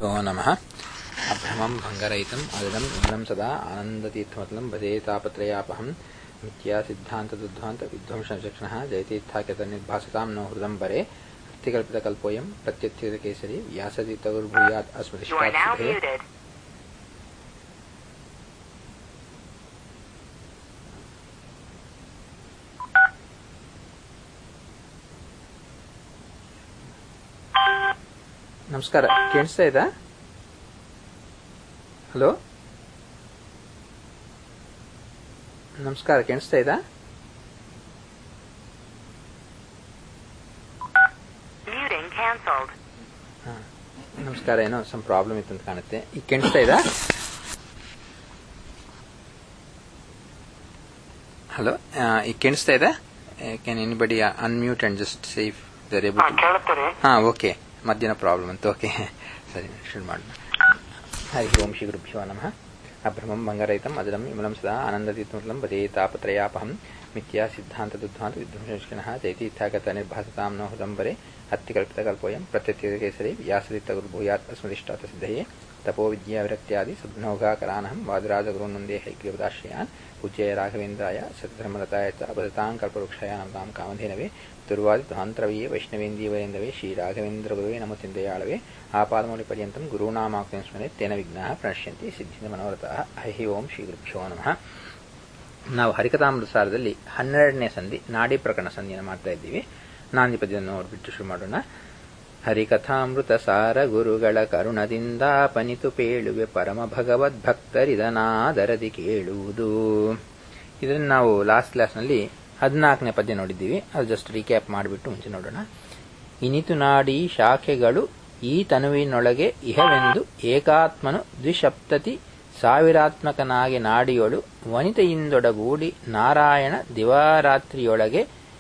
श्रीगुरुभ्यो नमः अभ्रमं भङ्गरहितम् अदृढं विमलं सदा आनन्दतीर्थमतलं भजे तापत्रयापहं मिथ्या सिद्धान्तदुद्ध्वान्त विध्वंसचक्षणः जयतीर्थाख्यतनिर्भासतां नो हृदम्बरे अर्थकल्पितकल्पोऽयं प्रत्यक्षितकेसरी व्यासतीर्थगुर्भूयात् You are now अस्मृतिष्ठात् muted. ನಮಸ್ಕಾರ ಕೇಳಿಸ್ತಾ ಇದ್ದಾ ಹಲೋ ನಮಸ್ಕಾರ ಕೇಳಿಸ್ತಾ ಇದ್ದಾ Muting cancelled. ನಮಸ್ಕಾರ ಏನೋ ಸಮ್ ಪ್ರಾಬ್ಲಮ್ ಇತ್ತು ಅಂತ ಕಾಣುತ್ತೆ ಈಗ ಕೇಳಿಸ್ತಾ ಇದ್ದಾ ಹಲೋ ಈಗ ಕೇಳಿಸ್ತಾ ಇದೆ can anybody unmute and just safe there able ಕೇಳುತ್ತಾರೆ ಹಾ ಓಕೆ ಮಧ್ಯಾಹ್ನ ಪ್ರಾಬ್ಲಮ್ ಅಂತ ಓಕೆ ಸರಿ ಶುರು ಮಾಡೋಣ ಹರಿ ಓಂ ಶ್ರೀ ಗುರುಭ್ಯೋ ನಮಃ ಅಭ್ರಮಂ ಭಂಗರಹಿತಂ ಅಜಲಂ ವಿಮಲಂ ಸದಾ ಆನಂದತೀರ್ಥಮತಲಂ ಭಜೇ ತಾಪತ್ರಯಾಪಹಂ ಮಿಥ್ಯಾ ಸಿದ್ಧಾಂತ ದುದ್ಧಾಂತ ವಿಧ್ವಂಸಕನಃ ಜೈತೀರ್ಥಾಗತ ನಿರ್ಭಾಸತಾಂ ನ ಹೃದಂಬರೆ ಹತ್ತಿಕಲ್ಪಿತಕಲ್ಪೋಯಂ ಪ್ರತ್ಯರ್ಥಿಕೇಸರಿ ವ್ಯಾಸದಿತ್ತ ಗುರುಭೂಯಾತ್ ಅಸ್ಮದಿಷ್ಟಾತ ಸಿದ್ಧಯೇ ತಪೋ ವಿದ್ಯಾ ವಿರಕ್ತ್ಯಾದಿ ಸದ್ನೌಘಾಕರಾನಹಂ ವಾದರಾಜಗುರುನಂದೇ ಹೈಗ್ರೀವದಾಶ್ರಯಾನ್ ಪೂಜ್ಯಾಯ ರಾಘವೇಂದ್ರಾಯ ಸತಧರ್ಮರತಾಯ ಚ ಭಜತಾಂ ಕಲ್ಪವೃಕ್ಷಾಯ ನಮತಾಂ ಕಾಮಧೇನವೇ ದುರ್ವಾದಿಧ್ವಾಂತರವೀಯ ವೈಷ್ಣವೇಂದೀವರೇಂದವೇ ಶ್ರೀ ರಾಘವೇಂದ್ರ ಗುರುವೇ ನಮ ಚಿಂತೆಯಾಳವೇ ಆಪಾದಮೌಳಿ ಪರ್ಯಂತಂ ಗುರುನಾಮಾಕ್ತಿಂ ಸ್ಮರೆ ತೇನ ವಿಘ್ನಾಃ ಪ್ರಣಶ್ಯಂತಿ ಸಿದ್ಧಿಂದ ಮನೋರಥಃ ಹರಿ ಓಂ ಶ್ರೀ ಗುರುಭ್ಯೋ ನಮಃ ನಾವು ಹರಿಕಥಾಮೃತ ಸಾರದಲ್ಲಿ ಹನ್ನೆರಡನೇ ಸಂಧಿ ನಾಡಿ ಪ್ರಕರಣ ಸಂಧಿಯನ್ನು ಮಾಡ್ತಾ ಇದ್ದೀವಿ ನಾಂದಿ ಪದ್ಯವನ್ನು ನೋಡ್ಬಿಟ್ಟು ಶುರು ಮಾಡೋಣ ಹರಿಕಥಾಮೃತ ಸಾರ ಗುರುಗಳ ಕರುಣದಿಂದ ಪನಿತು ಪೇಳುವೆ ಪರಮ ಭಗವದ್ ಭಕ್ತರಿದನಾದರದಿ ಕೇಳುವುದು ಇದನ್ನು ನಾವು ಲಾಸ್ಟ್ ಕ್ಲಾಸ್ನಲ್ಲಿ ಹದಿನಾಲ್ಕನೇ ಪದ್ಯ ನೋಡಿದ್ದೀವಿ ಅದು ಜಸ್ಟ್ ರೀಕ್ಯಾಪ್ ಮಾಡಿಬಿಟ್ಟು ಮುಂಚೆ ನೋಡೋಣ ಇನಿತು ನಾಡಿ ಶಾಖೆಗಳು ಈ ತನುವಿನೊಳಗೆ ಇಹವೆಂದು ಏಕಾತ್ಮನು ದ್ವಿಸಪ್ತತಿ ಸಾವಿರಾತ್ಮಕನಾಗಿ ನಾಡಿಯೊಳು ವನಿತೆಯಿಂದೊಡಗೂಡಿ ನಾರಾಯಣ ದಿವಾರಾತ್ರಿಯೊಳಗೆ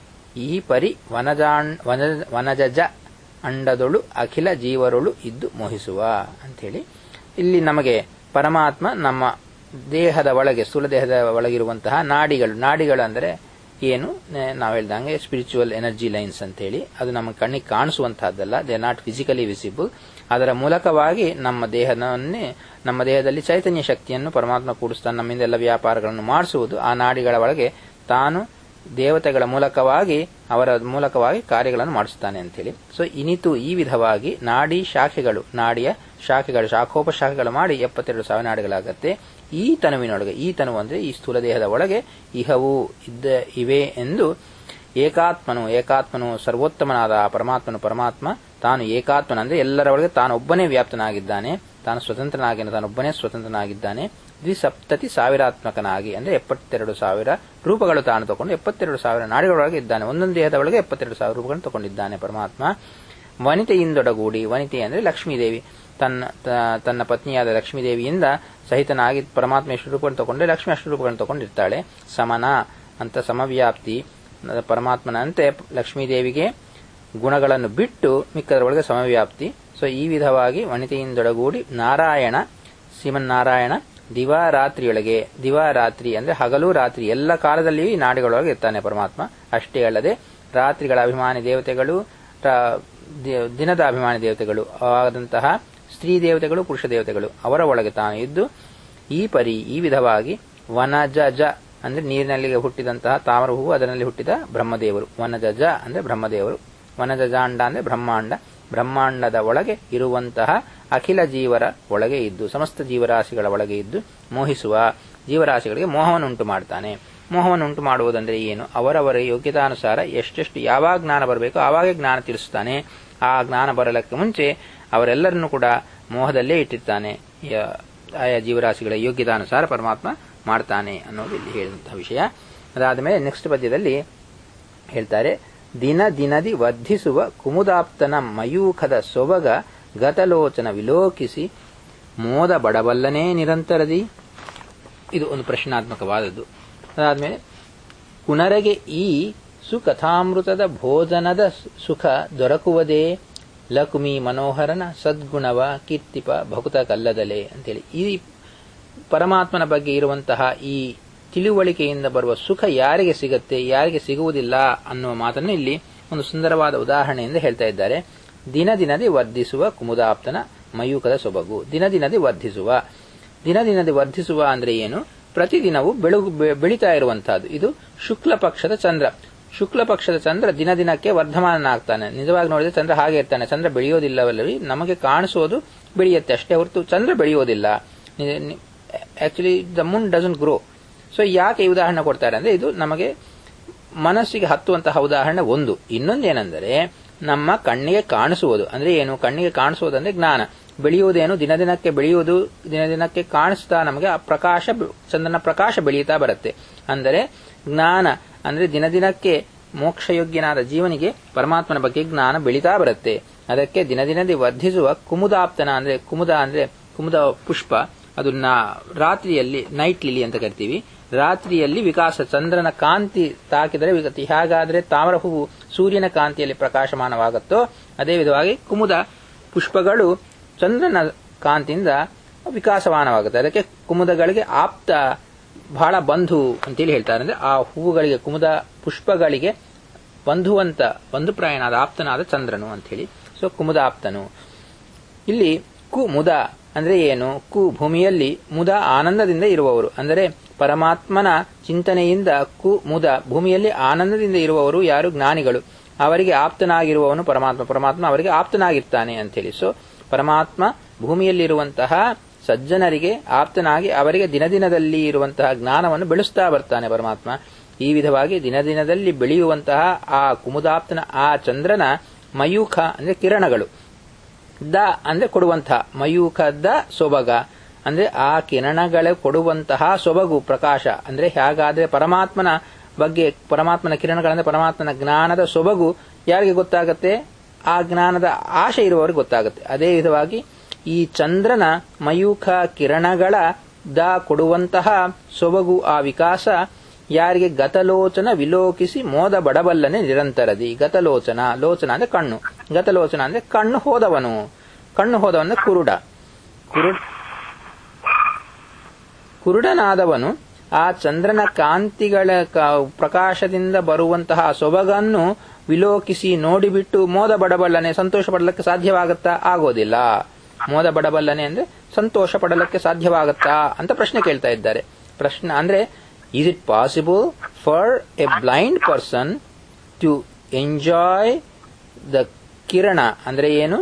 ಈ ಪರಿ ವನಜಾಣ್ ವನ ವನಜಜ ಅಂಡದೊಳು ಅಖಿಲ ಜೀವರೊಳು ಇದ್ದು ಮೋಹಿಸುವ ಅಂಥೇಳಿ ಇಲ್ಲಿ ನಮಗೆ ಪರಮಾತ್ಮ ನಮ್ಮ ದೇಹದ ಒಳಗೆ ಸ್ಥೂಲ ದೇಹದ ಒಳಗಿರುವಂತಹ ನಾಡಿಗಳು ನಾಡಿಗಳು ಅಂದರೆ ಏನು ನೆ- ನಾವು ಹೇಳ್ದಂಗೆ ಸ್ಪಿರಿಚುವಲ್ ಎನರ್ಜಿ ಲೈನ್ಸ್ ಅಂತೇಳಿ ಅದು ನಮ್ಮ ಕಣ್ಣಿಗೆ ಕಾಣಿಸುವಂತಹದ್ದಲ್ಲ they are not physically visible ಅದರ ಮೂಲಕವಾಗಿ ನಮ್ಮ ದೇಹವನ್ನೇ ನಮ್ಮ ದೇಹದಲ್ಲಿ ಚೈತನ್ಯ ಶಕ್ತಿಯನ್ನು ಪರಮಾತ್ಮ ಕೂಡಿಸ್ತಾನೆ ನಮ್ಮಿಂದ ಎಲ್ಲ ವ್ಯಾಪಾರಗಳನ್ನು ಮಾಡಿಸುವುದು ಆ ನಾಡಿಗಳ ಒಳಗೆ ತಾನು ದೇವತೆಗಳ ಮೂಲಕವಾಗಿ ಅವರ ಮೂಲಕವಾಗಿ ಕಾರ್ಯಗಳನ್ನು ಮಾಡಿಸುತ್ತಾನೆ ಅಂತೇಳಿ ಸೊ ಇನಿತು ಈ ವಿಧವಾಗಿ ನಾಡಿ ಶಾಖೆಗಳು ನಾಡಿಯ ಶಾಖೆಗಳು ಶಾಖೋಪಶಾಖೆಗಳು ಮಾಡಿ ಎಪ್ಪತ್ತೆರಡು ಸಾವಿರ ನಾಡಿಗಳಾಗತ್ತೆ ಈ ತನುವಿನೊಳಗೆ ಈ ತನುವು ಅಂದ್ರೆ ಈ ಸ್ಥೂಲ ದೇಹದ ಒಳಗೆ ಇಹವು ಇದ್ದ ಇವೆ ಎಂದು ಏಕಾತ್ಮನು ಏಕಾತ್ಮನು ಸರ್ವೋತ್ತಮನಾದ ಆ ಪರಮಾತ್ಮನು ಪರಮಾತ್ಮ ತಾನು ಏಕಾತ್ಮನ ಅಂದ್ರೆ ಎಲ್ಲರ ಒಳಗೆ ತಾನೊಬ್ಬನೇ ವ್ಯಾಪ್ತನಾಗಿದ್ದಾನೆ ತಾನು ಸ್ವತಂತ್ರನಾಗಿ ತಾನೊಬ್ಬನೇ ಸ್ವತಂತ್ರನಾಗಿದ್ದಾನೆ ದ್ವಿಸಪ್ತತಿ ಸಾವಿರಾತ್ಮಕನಾಗಿ ಅಂದ್ರೆ ಎಪ್ಪತ್ತೆರಡು ಸಾವಿರ ರೂಪಗಳು ತಾನು ತಗೊಂಡು ಎಪ್ಪತ್ತೆರಡು ಸಾವಿರ ನಾಡಿಗಳೊಳಗೆ ಇದ್ದಾನೆ ಒಂದೊಂದು ದೇಹದ ಒಳಗೆ ಎಪ್ಪತ್ತೆರಡು ಸಾವಿರ ರೂಪಗಳನ್ನು ತಗೊಂಡಿದ್ದಾನೆ ಪರಮಾತ್ಮ ವನಿತೆಯಿಂದೊಡಗೂಡಿ ವನಿತೆ ಅಂದ್ರೆ ಲಕ್ಷ್ಮೀದೇವಿ ತನ್ನ ತ- ತನ್ನ ಪತ್ನಿಯಾದ ಲಕ್ಷ್ಮೀದೇವಿಯಿಂದ ಸಹಿತನಾಗಿ ಪರಮಾತ್ಮ ಎಷ್ಟು ರೂಪಗಳನ್ನು ತಗೊಂಡ್ರೆ ಲಕ್ಷ್ಮಿ ಅಷ್ಟು ರೂಪಗಳನ್ನು ತಗೊಂಡಿರ್ತಾಳೆ ಸಮನ ಅಂತ ಸಮವ್ಯಾಪ್ತಿ ಪರಮಾತ್ಮನಂತೆ ಲಕ್ಷ್ಮೀದೇವಿಗೆ ಗುಣಗಳನ್ನು ಬಿಟ್ಟು ಮಿಕ್ಕದರೊಳಗೆ ಸಮವ್ಯಾಪ್ತಿ ಸೊ ಈ ವಿಧವಾಗಿ ವನಿತೆಯಿಂದೊಡಗೂಡಿ ನಾರಾಯಣ ಶ್ರೀಮನ್ನಾರಾಯಣ ದಿವಾರಾತ್ರಿಯೊಳಗೆ ದಿವಾರಾತ್ರಿ ಅಂದ್ರೆ ಹಗಲು ರಾತ್ರಿ ಎಲ್ಲ ಕಾಲದಲ್ಲಿಯೂ ಈ ನಾಡಿಗಳೊಳಗೆ ಇರ್ತಾನೆ ಪರಮಾತ್ಮ ಅಷ್ಟೇ ಅಲ್ಲದೆ ರಾತ್ರಿಗಳ ಅಭಿಮಾನಿ ದೇವತೆಗಳು ರ- ದಿ- ದಿನದ ಅಭಿಮಾನಿ ದೇವತೆಗಳು ಆದಂತಹ ಸ್ತ್ರೀ ದೇವತೆಗಳು ಪುರುಷ ದೇವತೆಗಳು ಅವರ ಒಳಗೆ ತಾನು ಇದ್ದು ಈ ಪರಿ ಈ ವಿಧವಾಗಿ ವನಜಜ ಅಂದ್ರೆ ನೀರಿನಲ್ಲಿ ಹುಟ್ಟಿದಂತಹ ತಾಮರ ಹೂವು ಅದರಲ್ಲಿ ಹುಟ್ಟಿದ ಬ್ರಹ್ಮದೇವರು ವನಜಜ ಅಂದ್ರೆ ಬ್ರಹ್ಮದೇವರು ವನಜಜಾಂಡ ಅಂದ್ರೆ ಬ್ರಹ್ಮಾಂಡ ಬ್ರಹ್ಮಾಂಡದ ಒಳಗೆ ಇರುವಂತಹ ಅಖಿಲ ಜೀವರ ಒಳಗೆ ಇದ್ದು ಸಮಸ್ತ ಜೀವರಾಶಿಗಳ ಒಳಗೆ ಇದ್ದು ಮೋಹಿಸುವ ಜೀವರಾಶಿಗಳಿಗೆ ಮೋಹವನ್ನು ಉಂಟು ಮಾಡ್ತಾನೆ ಮೋಹವನ್ನು ಉಂಟು ಮಾಡುವುದಂದ್ರೆ ಏನು ಅವರವರ ಯೋಗ್ಯತಾನುಸಾರ ಎಷ್ಟೆಷ್ಟು ಯಾವಾಗ ಜ್ಞಾನ ಬರಬೇಕೋ ಆವಾಗೇ ಜ್ಞಾನ ತಿಳಿಸ್ತಾನೆ ಆ ಜ್ಞಾನ ಬರಲಕ್ಕೆ ಮುಂಚೆ ಅವರೆಲ್ಲರನ್ನೂ ಕೂಡ ಮೋಹದಲ್ಲೇ ಇಟ್ಟಿರ್ತಾನೆ ಯ- ಆಯಾ ಜೀವರಾಶಿಗಳ ಯೋಗ್ಯತಾನುಸಾರ ಪರಮಾತ್ಮ ಮಾಡ್ತಾನೆ ಅನ್ನೋದು ಇಲ್ಲಿ ಹೇಳಿದಂತಹ ವಿಷಯ ಅದಾದ ಮೇಲೆ ನೆಕ್ಸ್ಟ್ ಪದ್ಯದಲ್ಲಿ ಹೇಳ್ತಾರೆ ದಿನ ದಿನದಿ ವರ್ಧಿಸುವ ಕುಮುದಾಪ್ತನ ಮಯೂಖದ ಸೊಬಗ ಗತಲೋಚನ ವಿಲೋಕಿಸಿ ಮೋದ ಬಡಬಲ್ಲನೇ ನಿರಂತರದಿ ಇದು ಒಂದು ಪ್ರಶ್ನಾತ್ಮಕವಾದದ್ದು ಅದಾದ್ಮೇಲೆ ಪುನರಗೆ ಈ ಸುಕಥಾಮೃತದ ಭೋಜನದ ಸುಖ ದೊರಕುವುದೇ ಲಕುಮಿ ಮನೋಹರನ ಸದ್ಗುಣವ ಕೀರ್ತಿಪ ಭಕುತ ಕಲ್ಲದಲೆ ಅಂತೇಳಿ ಈ ಪರಮಾತ್ಮನ ಬಗ್ಗೆ ಇರುವಂತಹ ಈ ತಿಳುವಳಿಕೆಯಿಂದ ಬರುವ ಸುಖ ಯಾರಿಗೆ ಸಿಗತ್ತೆ ಯಾರಿಗೆ ಸಿಗುವುದಿಲ್ಲ ಅನ್ನುವ ಮಾತನ್ನು ಇಲ್ಲಿ ಒಂದು ಸುಂದರವಾದ ಉದಾಹರಣೆಯಿಂದ ಹೇಳ್ತಾ ಇದ್ದಾರೆ ದಿನ ದಿನದೇ ವರ್ಧಿಸುವ ಕುಮುದಾಪ್ತನ ಮಯೂಖದ ಸೊಬಗು ದಿನ ದಿನದಿ ವರ್ಧಿಸುವ ದಿನ ದಿನದಿ ವರ್ಧಿಸುವ ಅಂದ್ರೆ ಏನು ಪ್ರತಿದಿನವೂ ಬೆಳಗು ಬೆ- ಬೆಳೀತಾ ಇರುವಂತಹದ್ದು ಇದು ಶುಕ್ಲ ಪಕ್ಷದ ಚಂದ್ರ ಶುಕ್ಲ ಪಕ್ಷದ ಚಂದ್ರ ದಿನ ದಿನಕ್ಕೆ ವರ್ಧಮಾನನಾಗ್ತಾನೆ ನಿಜವಾಗಿ ನೋಡಿದ್ರೆ ಚಂದ್ರ ಹಾಗೆ ಇರ್ತಾನೆ ಚಂದ್ರ ಬೆಳೆಯೋದಿಲ್ಲವಲ್ಲವಿ ನಮಗೆ ಕಾಣಿಸೋದು ಬೆಳೆಯುತ್ತೆ ಅಷ್ಟೇ ಹೊರತು ಚಂದ್ರ ಬೆಳೆಯೋದಿಲ್ಲ actually the moon doesn't grow so ಯಾಕೆ ಈ ಉದಾಹರಣೆ ಕೊಡ್ತಾರೆ ಅಂದ್ರೆ ಇದು ನಮಗೆ ಮನಸ್ಸಿಗೆ ಹತ್ತುವಂತಹ ಉದಾಹರಣೆ ಒಂದು ಇನ್ನೊಂದೇನೆಂದರೆ ನಮ್ಮ ಕಣ್ಣಿಗೆ ಕಾಣಿಸುವುದು ಅಂದ್ರೆ ಏನು ಕಣ್ಣಿಗೆ ಕಾಣಿಸುವುದು ಅಂದ್ರೆ ಜ್ಞಾನ ಬೆಳೆಯುವುದೇನು ದಿನ ದಿನಕ್ಕೆ ಬೆಳೆಯುವುದು ದಿನ ದಿನಕ್ಕೆ ಕಾಣಿಸ್ತಾ ನಮಗೆ ಆ ಪ್ರಕಾಶ ಬೆ- ಚಂದ್ರನ ಪ್ರಕಾಶ ಬೆಳೆಯುತ್ತಾ ಬರುತ್ತೆ ಅಂದರೆ ಜ್ಞಾನ ಅಂದ್ರೆ ದಿನ ದಿನಕ್ಕೆ ಮೋಕ್ಷಯೋಗ್ಯನಾದ ಜೀವನಿಗೆ ಪರಮಾತ್ಮನ ಬಗ್ಗೆ ಜ್ಞಾನ ಬೆಳೀತಾ ಬರುತ್ತೆ ಅದಕ್ಕೆ ದಿನ ದಿನದಿ ವರ್ಧಿಸುವ ಕುಮುದಾಪ್ತನ ಅಂದ್ರೆ ಕುಮುದ ಅಂದ್ರೆ ಕುಮುದ ಪುಷ್ಪ ಅದು ನಾ ರಾತ್ರಿಯಲ್ಲಿ ನೈಟ್ ಲಿಲಿ ಅಂತ ಕರಿತೀವಿ ರಾತ್ರಿಯಲ್ಲಿ ವಿಕಾಸ ಚಂದ್ರನ ಕಾಂತಿ ತಾಕಿದರೆ ವಿಗತಿ ಹೇಗಾದ್ರೆ ತಾಮ್ರ ಹೂವು ಸೂರ್ಯನ ಕಾಂತಿಯಲ್ಲಿ ಪ್ರಕಾಶಮಾನವಾಗುತ್ತೋ ಅದೇ ವಿಧವಾಗಿ ಕುಮುದ ಪುಷ್ಪಗಳು ಚಂದ್ರನ ಕಾಂತಿಯಿಂದ ವಿಕಾಸಮಾನವಾಗುತ್ತೆ ಅದಕ್ಕೆ ಕುಮುದಗಳಿಗೆ ಆಪ್ತ ಬಹಳ ಬಂಧು ಅಂತೇಳಿ ಹೇಳ್ತಾರೆ ಅಂದ್ರೆ ಆ ಹೂವುಗಳಿಗೆ ಕುಮುದ ಪುಷ್ಪಗಳಿಗೆ ಬಂಧುವಂತ ಬಂಧುಪ್ರಾಯನಾದ ಆಪ್ತನಾದ ಚಂದ್ರನು ಅಂತ ಹೇಳಿ ಸೊ ಕುಮುದ ಆಪ್ತನು ಇಲ್ಲಿ ಕು ಮುದ ಅಂದ್ರೆ ಏನು ಕು ಭೂಮಿಯಲ್ಲಿ ಮುದ ಆನಂದದಿಂದ ಇರುವವರು ಅಂದರೆ ಪರಮಾತ್ಮನ ಚಿಂತನೆಯಿಂದ ಕು ಮುದ ಭೂಮಿಯಲ್ಲಿ ಆನಂದದಿಂದ ಇರುವವರು ಯಾರು ಜ್ಞಾನಿಗಳು ಅವರಿಗೆ ಆಪ್ತನಾಗಿರುವವನು ಪರಮಾತ್ಮ ಪರಮಾತ್ಮ ಅವರಿಗೆ ಆಪ್ತನಾಗಿರ್ತಾನೆ ಅಂತೇಳಿ ಸೊ ಪರಮಾತ್ಮ ಭೂಮಿಯಲ್ಲಿರುವಂತಹ ಸಜ್ಜನರಿಗೆ ಆಪ್ತನಾಗಿ ಅವರಿಗೆ ದಿನದಿನದಲ್ಲಿ ಇರುವಂತಹ ಜ್ಞಾನವನ್ನು ಬೆಳೆಸ್ತಾ ಬರ್ತಾನೆ ಪರಮಾತ್ಮ ಈ ವಿಧವಾಗಿ ದಿನದಿನದಲ್ಲಿ ಬೆಳೆಯುವಂತಹ ಆ ಕುಮುದಾಪ್ತನ ಆ ಚಂದ್ರನ ಮಯೂಖ ಅಂದ್ರೆ ಕಿರಣಗಳು ದ ಅಂದ್ರೆ ಕೊಡುವಂತಹ ಮಯೂಖದ ಸೊಬಗ ಅಂದ್ರೆ ಆ ಕಿರಣಗಳ ಕೊಡುವಂತಹ ಸೊಬಗು ಪ್ರಕಾಶ ಅಂದ್ರೆ ಹೇಗಾದ್ರೆ ಪರಮಾತ್ಮನ ಬಗ್ಗೆ ಪರಮಾತ್ಮನ ಕಿರಣಗಳಂದ್ರೆ ಪರಮಾತ್ಮನ ಜ್ಞಾನದ ಸೊಬಗು ಯಾರಿಗೆ ಗೊತ್ತಾಗತ್ತೆ ಆ ಜ್ಞಾನದ ಆಶೆ ಇರುವವರಿಗೆ ಗೊತ್ತಾಗುತ್ತೆ ಅದೇ ವಿಧವಾಗಿ ಈ ಚಂದ್ರನ ಮಯೂಖ ಕಿರಣಗಳ ದ ಕೊಡುವಂತಹ ಸೊಬಗು ಆ ವಿಕಾಸ ಯಾರಿಗೆ ಗತಲೋಚನ ವಿಲೋಕಿಸಿ ಮೋದ ಬಡಬಲ್ಲನೆ ನಿರಂತರದಿ ಗತಲೋಚನ ಲೋಚನ ಅಂದ್ರೆ ಕಣ್ಣು ಗತಲೋಚನ ಅಂದ್ರೆ ಕಣ್ಣು ಹೋದವನು ಕಣ್ಣು ಹೋದವನ ಕುರುಡ ಕುರುಡ್ ಕುರುಡನಾದವನು ಆ ಚಂದ್ರನ ಕಾಂತಿಗಳ ಕ- ಪ್ರಕಾಶದಿಂದ ಬರುವಂತಹ ಸೊಬಗನ್ನು ವಿಲೋಕಿಸಿ ನೋಡಿಬಿಟ್ಟು ಮೋದ ಬಡಬಲ್ಲನೆ ಸಂತೋಷ ಪಡಲಿಕ್ಕೆ ಸಾಧ್ಯವಾಗುತ್ತಾ ಆಗೋದಿಲ್ಲ ಮೋದ ಬಡಬಲ್ಲನೆ ಅಂದ್ರೆ ಸಂತೋಷ ಪಡಲಿಕ್ಕೆ ಸಾಧ್ಯವಾಗುತ್ತಾ ಅಂತ ಪ್ರಶ್ನೆ ಕೇಳ್ತಾ ಇದ್ದಾರೆ ಪ್ರಶ್ನೆ ಅಂದ್ರೆ is it possible for a blind person to enjoy the ಕಿರಣ ಅಂದ್ರೆ ಏನು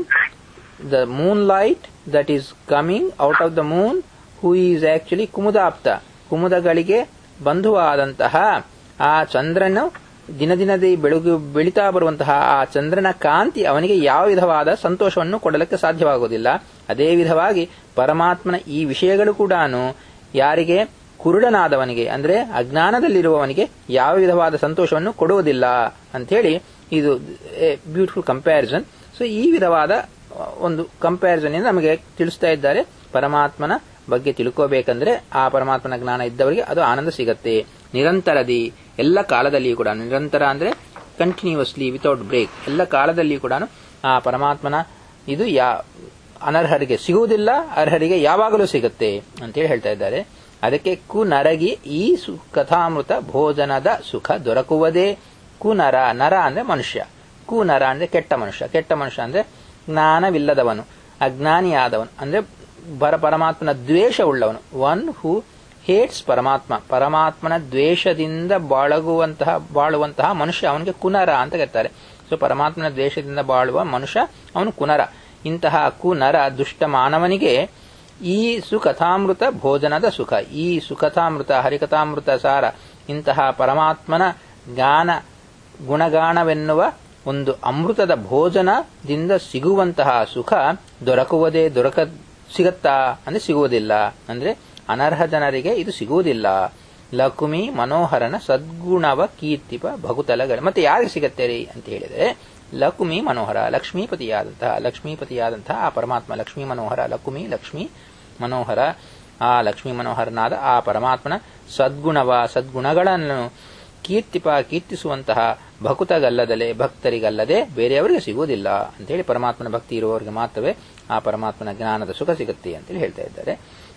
the moon light that is coming out of the moon who is actually ಕುಮುದಾಪ್ತ ಕುಮುದಗಳಿಗೆ ಬಂಧುವಾದಂತಹ ಆ ಚಂದ್ರನು ದಿನ ದಿನದಿ ಬೆಳಗು ಬೆಳೀತಾ ಬರುವಂತಹ ಆ ಚಂದ್ರನ ಕಾಂತಿ ಅವನಿಗೆ ಯಾವ ವಿಧವಾದ ಸಂತೋಷವನ್ನು ಕೊಡಲಿಕ್ಕೆ ಸಾಧ್ಯವಾಗುವುದಿಲ್ಲ ಅದೇ ವಿಧವಾಗಿ ಪರಮಾತ್ಮನ ಈ ವಿಷಯಗಳು ಕೂಡ ಯಾರಿಗೆ ಕುರುಡನಾದವನಿಗೆ ಅಂದ್ರೆ ಅಜ್ಞಾನದಲ್ಲಿರುವವನಿಗೆ ಯಾವ ವಿಧವಾದ ಸಂತೋಷವನ್ನು ಕೊಡುವುದಿಲ್ಲ ಅಂಥೇಳಿ ಇದು ಬ್ಯೂಟಿಫುಲ್ ಕಂಪ್ಯಾರಿಸನ್ ಸೊ ಈ ವಿಧವಾದ ಒಂದು ಕಂಪ್ಯಾರಿಸನ್ ನಮಗೆ ತಿಳಿಸ್ತಾ ಇದ್ದಾರೆ ಪರಮಾತ್ಮನ ಬಗ್ಗೆ ತಿಳ್ಕೋಬೇಕಂದ್ರೆ ಆ ಪರಮಾತ್ಮನ ಜ್ಞಾನ ಇದ್ದವರಿಗೆ ಅದು ಆನಂದ ಸಿಗತ್ತೆ ನಿರಂತರದಿ ಎಲ್ಲ ಕಾಲದಲ್ಲಿಯೂ ಕೂಡ ನಿರಂತರ ಅಂದ್ರೆ ಕಂಟಿನ್ಯೂಸ್ಲಿ ವಿತೌಟ್ ಬ್ರೇಕ್ ಎಲ್ಲ ಕಾಲದಲ್ಲಿಯೂ ಕೂಡ ಆ ಪರಮಾತ್ಮನ ಇದು ಯಾ ಅನರ್ಹರಿಗೆ ಸಿಗುವುದಿಲ್ಲ ಅರ್ಹರಿಗೆ ಯಾವಾಗಲೂ ಸಿಗುತ್ತೆ ಅಂತೇಳಿ ಹೇಳ್ತಾ ಇದ್ದಾರೆ ಅದಕ್ಕೆ ಕುನರಗಿ ಈ ಸು ಕಥಾಮೃತ ಭೋಜನದ ಸುಖ ದೊರಕುವುದೇ ಕುನರ ನರ ಅಂದ್ರೆ ಮನುಷ್ಯ ಕುನರ ಅಂದ್ರೆ ಕೆಟ್ಟ ಮನುಷ್ಯ ಕೆಟ್ಟ ಮನುಷ್ಯ ಅಂದ್ರೆ ಜ್ಞಾನವಿಲ್ಲದವನು ಅಜ್ಞಾನಿಯಾದವನು ಅಂದ್ರೆ ಬರ ಪರಮಾತ್ಮನ ದ್ವೇಷ ಉಳ್ಳವನು ಒನ್ ಹೂ ಹೇಟ್ಸ್ ಪರಮಾತ್ಮ ಪರಮಾತ್ಮನ ದ್ವೇಷದಿಂದ ಬಾಳಗುವಂತಹ ಬಾಳುವಂತಹ ಮನುಷ್ಯ ಅವನಿಗೆ ಕುನರ ಅಂತ ಕರೀತಾರೆ ಸೊ ಪರಮಾತ್ಮನ ದ್ವೇಷದಿಂದ ಬಾಳುವ ಮನುಷ್ಯ ಅವನು ಕುನರ ಇಂತಹ ಕುನರ ದುಷ್ಟ ಮಾನವನಿಗೆ ಈ ಸುಕಥಾಮೃತ ಭೋಜನದ ಸುಖ ಈ ಸುಕಥಾಮೃತ ಹರಿಕಥಾಮೃತ ಸಾರ ಇಂತಹ ಪರಮಾತ್ಮನ ಜ್ಞಾನ ಗುಣಗಾಣವೆನ್ನುವ ಒಂದು ಅಮೃತದ ಭೋಜನದಿಂದ ಸಿಗುವಂತಹ ಸುಖ ದೊರಕುವುದೇ ದೊರಕ ಸಿಗತ್ತಾ ಅಂದ್ರೆ ಸಿಗುವುದಿಲ್ಲ ಅಂದ್ರೆ ಅನರ್ಹ ಜನರಿಗೆ ಇದು ಸಿಗುವುದಿಲ್ಲ ಲಕುಮಿ ಮನೋಹರನ ಸದ್ಗುಣವ ಕೀರ್ತಿಪ ಭಗುತಲಗಳ ಮತ್ತೆ ಯಾರಿಗೆ ಸಿಗತ್ತೆ ರೀ ಅಂತ ಹೇಳಿದರೆ ಲಕುಮಿ ಮನೋಹರ ಲಕ್ಷ್ಮೀಪತಿಯಾದಂತಹ ಲಕ್ಷ್ಮೀಪತಿಯಾದಂತಹ ಆ ಪರಮಾತ್ಮ ಲಕ್ಷ್ಮೀ ಮನೋಹರ ಲಕುಮಿ ಲಕ್ಷ್ಮೀ ಮನೋಹರ ಆ ಲಕ್ಷ್ಮೀ ಮನೋಹರನಾದ ಆ ಪರಮಾತ್ಮನ ಸದ್ಗುಣವ ಸದ್ಗುಣಗಳನ್ನು ಕೀರ್ತಿಪ ಕೀರ್ತಿಸುವಂತಹ ಭಕುತಗಲ್ಲದಲೆ ಭಕ್ತರಿಗಲ್ಲದೆ ಬೇರೆಯವರಿಗೆ ಸಿಗುವುದಿಲ್ಲ ಅಂತೇಳಿ ಪರಮಾತ್ಮನ ಭಕ್ತಿ ಇರುವವರಿಗೆ ಮಾತ್ರವೇ ಆ ಪರಮಾತ್ಮನ ಜ್ಞಾನದ ಸುಖ ಸಿಗುತ್ತೆ ಅಂತೇಳಿ ಹೇಳ್ತಾ ಇದ್ದಾರೆ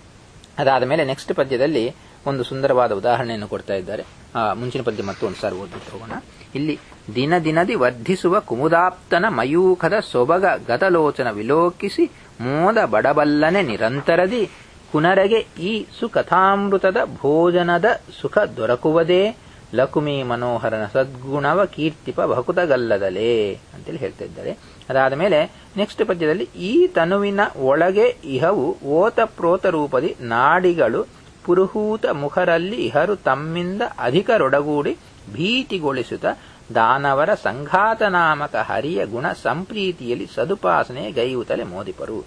ಅದಾದ ಮೇಲೆ ನೆಕ್ಸ್ಟ್ ಪದ್ಯದಲ್ಲಿ ಒಂದು ಸುಂದರವಾದ ಉದಾಹರಣೆಯನ್ನು ಕೊಡ್ತಾ ಇದ್ದಾರೆ ಆ ಮುಂಚಿನ ಪದ್ಯ ಮತ್ತು ಒಂದು ಸಾರಿ ಓದ್ಬಿಟ್ಟು ಹೋಗೋಣ ಇಲ್ಲಿ ದಿನ ದಿನದಿ ವರ್ಧಿಸುವ ಕುಮುದಾಪ್ತನ ಮಯೂಖದ ಸೊಬಗ ಗತಲೋಚನ ವಿಲೋಕಿಸಿ ಮೋದ ಬಡಬಲ್ಲನೆ ನಿರಂತರದಿ ಪುನರಗೆ ಈ ಸುಕಥಾಮೃತದ ಭೋಜನದ ಸುಖ ದೊರಕುವುದೇ ಲಕುಮಿ ಮನೋಹರನ ಸದ್ಗುಣವ ಕೀರ್ತಿಪ ಭಕುತಗಲ್ಲದಲೇ ಅಂತೇಳಿ ಹೇಳ್ತಾ ಇದ್ದಾರೆ ಅದಾದ ಮೇಲೆ ನೆಕ್ಸ್ಟ್ ಪದ್ಯದಲ್ಲಿ ಈ ತನುವಿನ ಒಳಗೆ ಇಹವು ಓತಪ್ರೋತ ರೂಪದಿ ನಾಡಿಗಳು ಪುರುಹೂತ ಮುಖರಲ್ಲಿ ಇಹರು ತಮ್ಮಿಂದ ಅಧಿಕರೊಡಗೂಡಿ ಭೀತಿಗೊಳಿಸುತ್ತ ದಾನವರ ಸಂಘಾತ ನಾಮಕ ಹರಿಯ ಗುಣ ಸಂಪ್ರೀತಿಯಲ್ಲಿ ಸದುಪಾಸನೆ ಗೈಯುತ್ತಲೆ ಮೋದಿಪರು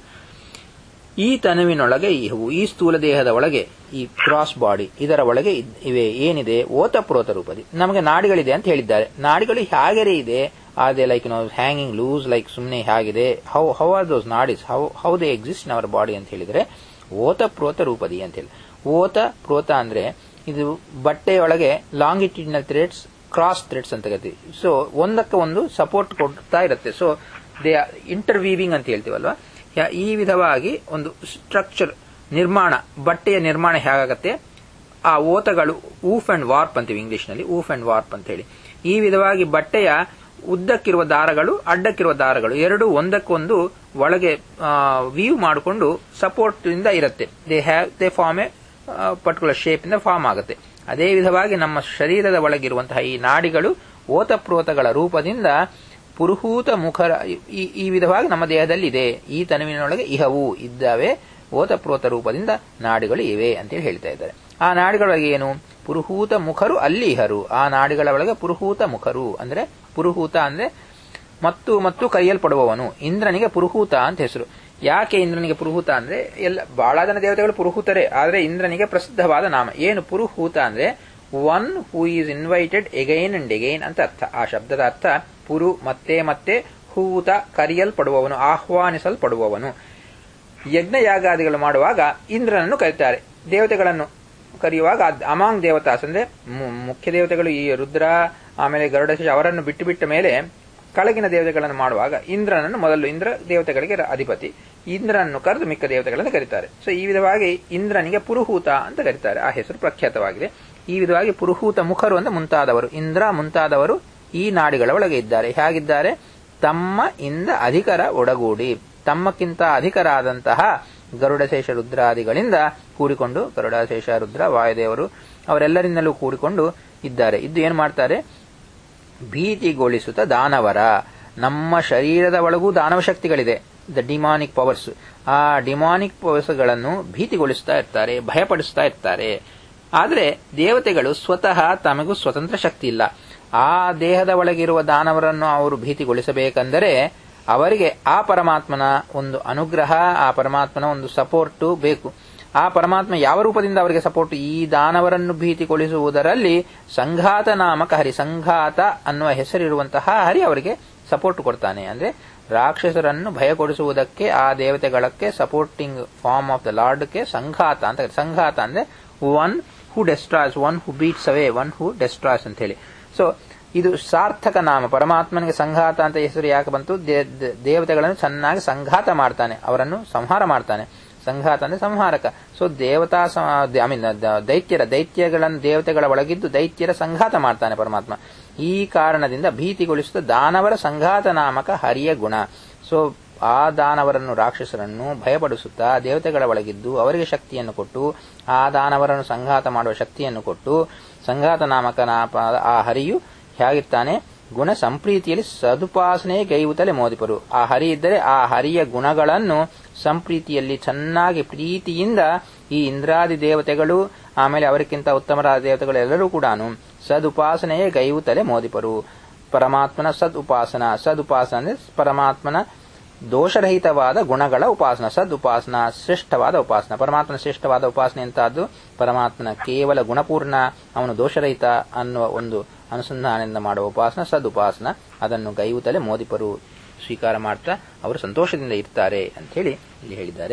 ಈ ತನುವಿನೊಳಗೆ ಇವು ಈ ಸ್ಥೂಲ ದೇಹದ ಒಳಗೆ ಈ ಕ್ರಾಸ್ ಬಾಡಿ ಇದರ ಒಳಗೆ ಇದ್- ಇವೆ ಏನಿದೆ ಓತಪ್ರೋತ ರೂಪದಿ ನಮಗೆ ನಾಡಿಗಳಿದೆ ಅಂತ ಹೇಳಿದ್ದಾರೆ ನಾಡಿಗಳು ಹೇಗೆ ಇದೆ are like no hanging loose like ಸುಮ್ಮನೆ ಹೇಗಿದೆ how how are those nadis how how they exist in our body ಅಂತ ಹೇಳಿದ್ರೆ ಓತಪ್ರೋತ ರೂಪದಿ ಅಂತ ಹೇಳಿ ಓತ ಪ್ರೋತ ಅಂದ್ರೆ ಇದು ಬಟ್ಟೆಯೊಳಗೆ ಲಾಂಗಿಟ್ಯೂಡಿನಲ್ ಥ್ರೆಡ್ಸ್ ಕ್ರಾಸ್ ಥ್ರೆಡ್ಸ್ ಅಂತ ಕರಿತೀವಿ ಸೊ ಒಂದಕ್ಕೆ ಒಂದು ಸಪೋರ್ಟ್ ಕೊಡ್ತಾ ಇರುತ್ತೆ ಸೊ ದೇ ಇಂಟರ್ವೀವಿಂಗ್ ಅಂತ ಹೇಳ್ತೀವಲ್ವಾ ಯಾ- ಈ ವಿಧವಾಗಿ ಒಂದು ಸ್ಟ್ರಕ್ಚರ್ ನಿರ್ಮಾಣ ಬಟ್ಟೆಯ ನಿರ್ಮಾಣ ಹೇಗಾಗತ್ತೆ ಆ ಓತಗಳು ಊಫ್ ಅಂಡ್ ವಾರ್ಪ್ ಅಂತೀವಿ ಇಂಗ್ಲಿಷ್ನಲ್ಲಿ ಊಫ್ ಅಂಡ್ ವಾರ್ಪ್ ಅಂತ ಹೇಳಿ ಈ ವಿಧವಾಗಿ ಬಟ್ಟೆಯ ಉದ್ದಕ್ಕಿರುವ ದಾರಗಳು ಅಡ್ಡಕ್ಕಿರುವ ದಾರಗಳು ಎರಡು ಒಂದಕ್ಕೊಂದು ಒಳಗೆ ವೀವ್ ಮಾಡಿಕೊಂಡು ಸಪೋರ್ಟ್ ಇಂದ ಇರುತ್ತೆ they have they form a particular shape ಇಂದ ಫಾರ್ಮ್ ಆಗುತ್ತೆ ಅದೇ ವಿಧವಾಗಿ ನಮ್ಮ ಶರೀರದ ಒಳಗಿರುವಂತಹ ಈ ನಾಡಿಗಳು ಓತಪ್ರೋತಗಳ ರೂಪದಿಂದ ಪುರುಹೂತ ಮುಖರ ಈ ಈ ವಿಧವಾಗಿ ನಮ್ಮ ದೇಹದಲ್ಲಿ ಇದೆ ಈ ತನುವಿನೊಳಗೆ ಇಹವು ಇದ್ದಾವೆ ಓತಪ್ರೋತ ರೂಪದಿಂದ ನಾಡಿಗಳು ಇವೆ ಅಂತೇಳಿ ಹೇಳ್ತಾ ಇದ್ದಾರೆ ಆ ನಾಡಿಗಳೊಳಗೆ ಏನು ಪುರುಹೂತ ಮುಖರು ಅಲ್ಲಿ ಇಹರು ಆ ನಾಡಿಗಳ ಒಳಗೆ ಪುರುಹೂತ ಮುಖರು ಅಂದ್ರೆ ಪುರುಹೂತ ಅಂದ್ರೆ ಮತ್ತು ಮತ್ತು ಕರೆಯಲ್ಪಡುವವನು ಇಂದ್ರನಿಗೆ ಪುರುಹೂತ ಅಂತ ಹೆಸರು ಯಾಕೆ ಇಂದ್ರನಿಗೆ ಪುರುಹೂತ ಅಂದ್ರೆ ಎಲ್ಲ ಬಹಳ ಜನ ದೇವತೆಗಳು ಪುರುಹೂತರೇ ಆದ್ರೆ ಇಂದ್ರನಿಗೆ ಪ್ರಸಿದ್ಧವಾದ ನಾಮ ಏನು ಪುರುಹೂತ ಅಂದ್ರೆ one who is invited again and again ಅಂತ ಅರ್ಥ ಆ ಶಬ್ದದ ಅರ್ಥ ಪುರು ಮತ್ತೆ ಮತ್ತೆ ಹೂತ ಕರೆಯಲ್ಪಡುವವನು ಆಹ್ವಾನಿಸಲ್ಪಡುವವನು ಯಜ್ಞ ಯಾಗಾದಿಗಳು ಮಾಡುವಾಗ ಇಂದ್ರನನ್ನು ಕರೀತಾರೆ ದೇವತೆಗಳನ್ನು ಕರೆಯುವಾಗ ಅದ್- ಅಮಾಂಗ್ ದೇವತಾಸ್ ಅಂದ್ರೆ ಮು- ಮುಖ್ಯ ದೇವತೆಗಳು ಈ ರುದ್ರ ಆಮೇಲೆ ಗರುಡಶೇಷ ಅವರನ್ನು ಬಿಟ್ಟು ಬಿಟ್ಟ ಮೇಲೆ ಕೆಳಗಿನ ದೇವತೆಗಳನ್ನು ಮಾಡುವಾಗ ಇಂದ್ರನನ್ನು ಮೊದಲು ಇಂದ್ರ ದೇವತೆಗಳಿಗೆ ರ- ಅಧಿಪತಿ ಇಂದ್ರನನ್ನು ಕರೆದು ಮಿಕ್ಕ ದೇವತೆಗಳನ್ನು ಕರೀತಾರೆ ಸೊ ಈ ವಿಧವಾಗಿ ಇಂದ್ರನಿಗೆ ಪುರುಹೂತ ಅಂತ ಕರೀತಾರೆ ಆ ಹೆಸರು ಪ್ರಖ್ಯಾತವಾಗಿದೆ ಈ ವಿಧವಾಗಿ ಪುರುಹೂತ ಮುಖರು ಅಂತ ಮುಂತಾದವರು ಇಂದ್ರ ಮುಂತಾದವರು ಈ ನಾಡಿಗಳ ಒಳಗೆ ಇದ್ದಾರೆ ಹೇಗಿದ್ದಾರೆ ತಮ್ಮ ಇಂದ ಅಧಿಕರ ಒಡಗೂಡಿ ತಮ್ಮಕ್ಕಿಂತ ಅಧಿಕರಾದಂತಹ ಗರುಡಶೇಷ ರುದ್ರಾದಿಗಳಿಂದ ಕೂಡಿಕೊಂಡು ಗರುಡಶೇಷ ರುದ್ರ ವಾಯುದೇವರು ಅವರೆಲ್ಲರಿಂದಲೂ ಕೂಡಿಕೊಂಡು ಇದ್ದಾರೆ ಇದ್ದು ಏನು ಮಾಡ್ತಾರೆ ಭೀತಿಗೊಳಿಸುತ್ತ ದಾನವರ ನಮ್ಮ ಶರೀರದ ಒಳಗೂ ದಾನವ ಶಕ್ತಿಗಳಿದೆ ದ ಡಿಮಾನಿಕ್ ಪವರ್ಸ್ ಆ ಡಿಮಾನಿಕ್ ಪವರ್ಸ್ಗಳನ್ನು ಭೀತಿಗೊಳಿಸ್ತಾ ಇರ್ತಾರೆ ಭಯಪಡಿಸ್ತಾ ಇರ್ತಾರೆ ಆದರೆ ದೇವತೆಗಳು ಸ್ವತಃ ತಮಗೂ ಸ್ವತಂತ್ರ ಶಕ್ತಿ ಇಲ್ಲ ಆ ದೇಹದ ಒಳಗಿರುವ ದಾನವರನ್ನು ಅವರು ಭೀತಿಗೊಳಿಸಬೇಕೆಂದರೆ ಅವರಿಗೆ ಆ ಪರಮಾತ್ಮನ ಒಂದು ಅನುಗ್ರಹ ಆ ಪರಮಾತ್ಮನ ಒಂದು ಸಪೋರ್ಟು ಬೇಕು ಆ ಪರಮಾತ್ಮ ಯಾವ ರೂಪದಿಂದ ಅವರಿಗೆ ಸಪೋರ್ಟ್ ಈ ದಾನವರನ್ನು ಭೀತಿಗೊಳಿಸುವುದರಲ್ಲಿ ಸಂಘಾತ ನಾಮಕ ಹರಿ ಸಂಘಾತ ಅನ್ನುವ ಹೆಸರಿರುವಂತಹ ಹರಿ ಅವರಿಗೆ ಸಪೋರ್ಟ್ ಕೊಡ್ತಾನೆ ಅಂದ್ರೆ ರಾಕ್ಷಸರನ್ನು ಭಯಗೊಳಿಸುವುದಕ್ಕೆ ಆ ದೇವತೆಗಳಕ್ಕೆ ಸಪೋರ್ಟಿಂಗ್ ಫಾರ್ಮ್ ಆಫ್ ದ ಲಾರ್ಡ್ಗೆ ಸಂಘಾತ ಅಂತ ಕರೀತಾರೆ. ಸಂಘಾತ ಅಂದ್ರೆ one who destroys one who beats away one who destroys ಅಂತ ಹೇಳಿ ಸೊ ಇದು ಸಾರ್ಥಕ ನಾಮ ಪರಮಾತ್ಮನಿಗೆ ಸಂಘಾತ ಅಂತ ಹೆಸರು ಯಾಕೆ ಬಂತು ದೇ- ದೇ- ದೇವತೆಗಳನ್ನು ಚೆನ್ನಾಗಿ ಸಂಘಾತ ಮಾಡ್ತಾನೆ ಅವರನ್ನು ಸಂಹಾರ ಮಾಡ್ತಾನೆ ಸಂಘಾತ ಅಂದ್ರೆ ಸಂಹಾರಕ ಸೊ ದೇವತಾ ಐ ಮೀನ್ ದೈತ್ಯರ ದೈತ್ಯಗಳನ್ನು ದೇವತೆಗಳ ಒಳಗಿದ್ದು ದೈತ್ಯರ ಸಂಘಾತ ಮಾಡ್ತಾನೆ ಪರಮಾತ್ಮ ಈ ಕಾರಣದಿಂದ ಭೀತಿಗೊಳಿಸುತ್ತ ದಾನವರ ಸಂಘಾತ ನಾಮಕ ಹರಿಯ ಗುಣ ಸೊ ಆ ದಾನವರನ್ನು ರಾಕ್ಷಸರನ್ನು ಭಯಪಡಿಸುತ್ತಾ ದೇವತೆಗಳ ಒಳಗಿದ್ದು ಅವರಿಗೆ ಶಕ್ತಿಯನ್ನು ಕೊಟ್ಟು ಆ ದಾನವರನ್ನು ಸಂಘಾತ ಮಾಡುವ ಶಕ್ತಿಯನ್ನು ಕೊಟ್ಟು ಸಂಘಾತ ನಾಮಕ ನಾಪ ಆ ಹರಿಯು ಹೇಗಿರ್ತಾನೆ ಗುಣ ಸಂಪ್ರೀತಿಯಲ್ಲಿ ಸದುಪಾಸನೆ ಗೈವುತಲೆ ಮೋದಿಪರು ಆ ಹರಿ ಇದ್ದರೆ ಆ ಹರಿಯ ಗುಣಗಳನ್ನು ಸಂಪ್ರೀತಿಯಲ್ಲಿ ಚೆನ್ನಾಗಿ ಪ್ರೀತಿಯಿಂದ ಈ ಇಂದ್ರಾದಿ ದೇವತೆಗಳು ಆಮೇಲೆ ಅವರಿಗಿಂತ ಉತ್ತಮರಾದ ದೇವತೆಗಳು ಎಲ್ಲರೂ ಕೂಡ ಸದುಪಾಸನೆಯೇ ಗೈವುತಲೆ ಮೋದಿಪರು ಪರಮಾತ್ಮನ ಸದ್ ಉಪಾಸನ ಸದ್ ಉಪಾಸನ ಅಂದ್ರೆ ಪರಮಾತ್ಮನ ದೋಷರಹಿತವಾದ ಗುಣಗಳ ಉಪಾಸನ ಸದ್ ಉಪಾಸನ ಶ್ರೇಷ್ಠವಾದ ಉಪಾಸನ ಪರಮಾತ್ಮನ ಶ್ರೇಷ್ಠವಾದ ಉಪಾಸನೆ ಅಂತದ್ದು ಪರಮಾತ್ಮನ ಕೇವಲ ಗುಣಪೂರ್ಣ ಅವನು ದೋಷರಹಿತ ಅನ್ನುವ ಒಂದು ಅನುಸಂಧಾನದಿಂದ ಮಾಡುವ ಉಪಾಸನ ಸದ್ ಉಪಾಸನ ಅದನ್ನು ಗೈಯುತ್ತಲೇ ಮೋದಿಪರು ಸ್ವೀಕಾರ ಮಾಡ್ತಾ ಅವರು ಸಂತೋಷದಿಂದ ಇರ್ತಾರೆ ಅಂತ ಹೇಳಿ ಇಲ್ಲಿ ಹೇಳಿದ್ದಾರೆ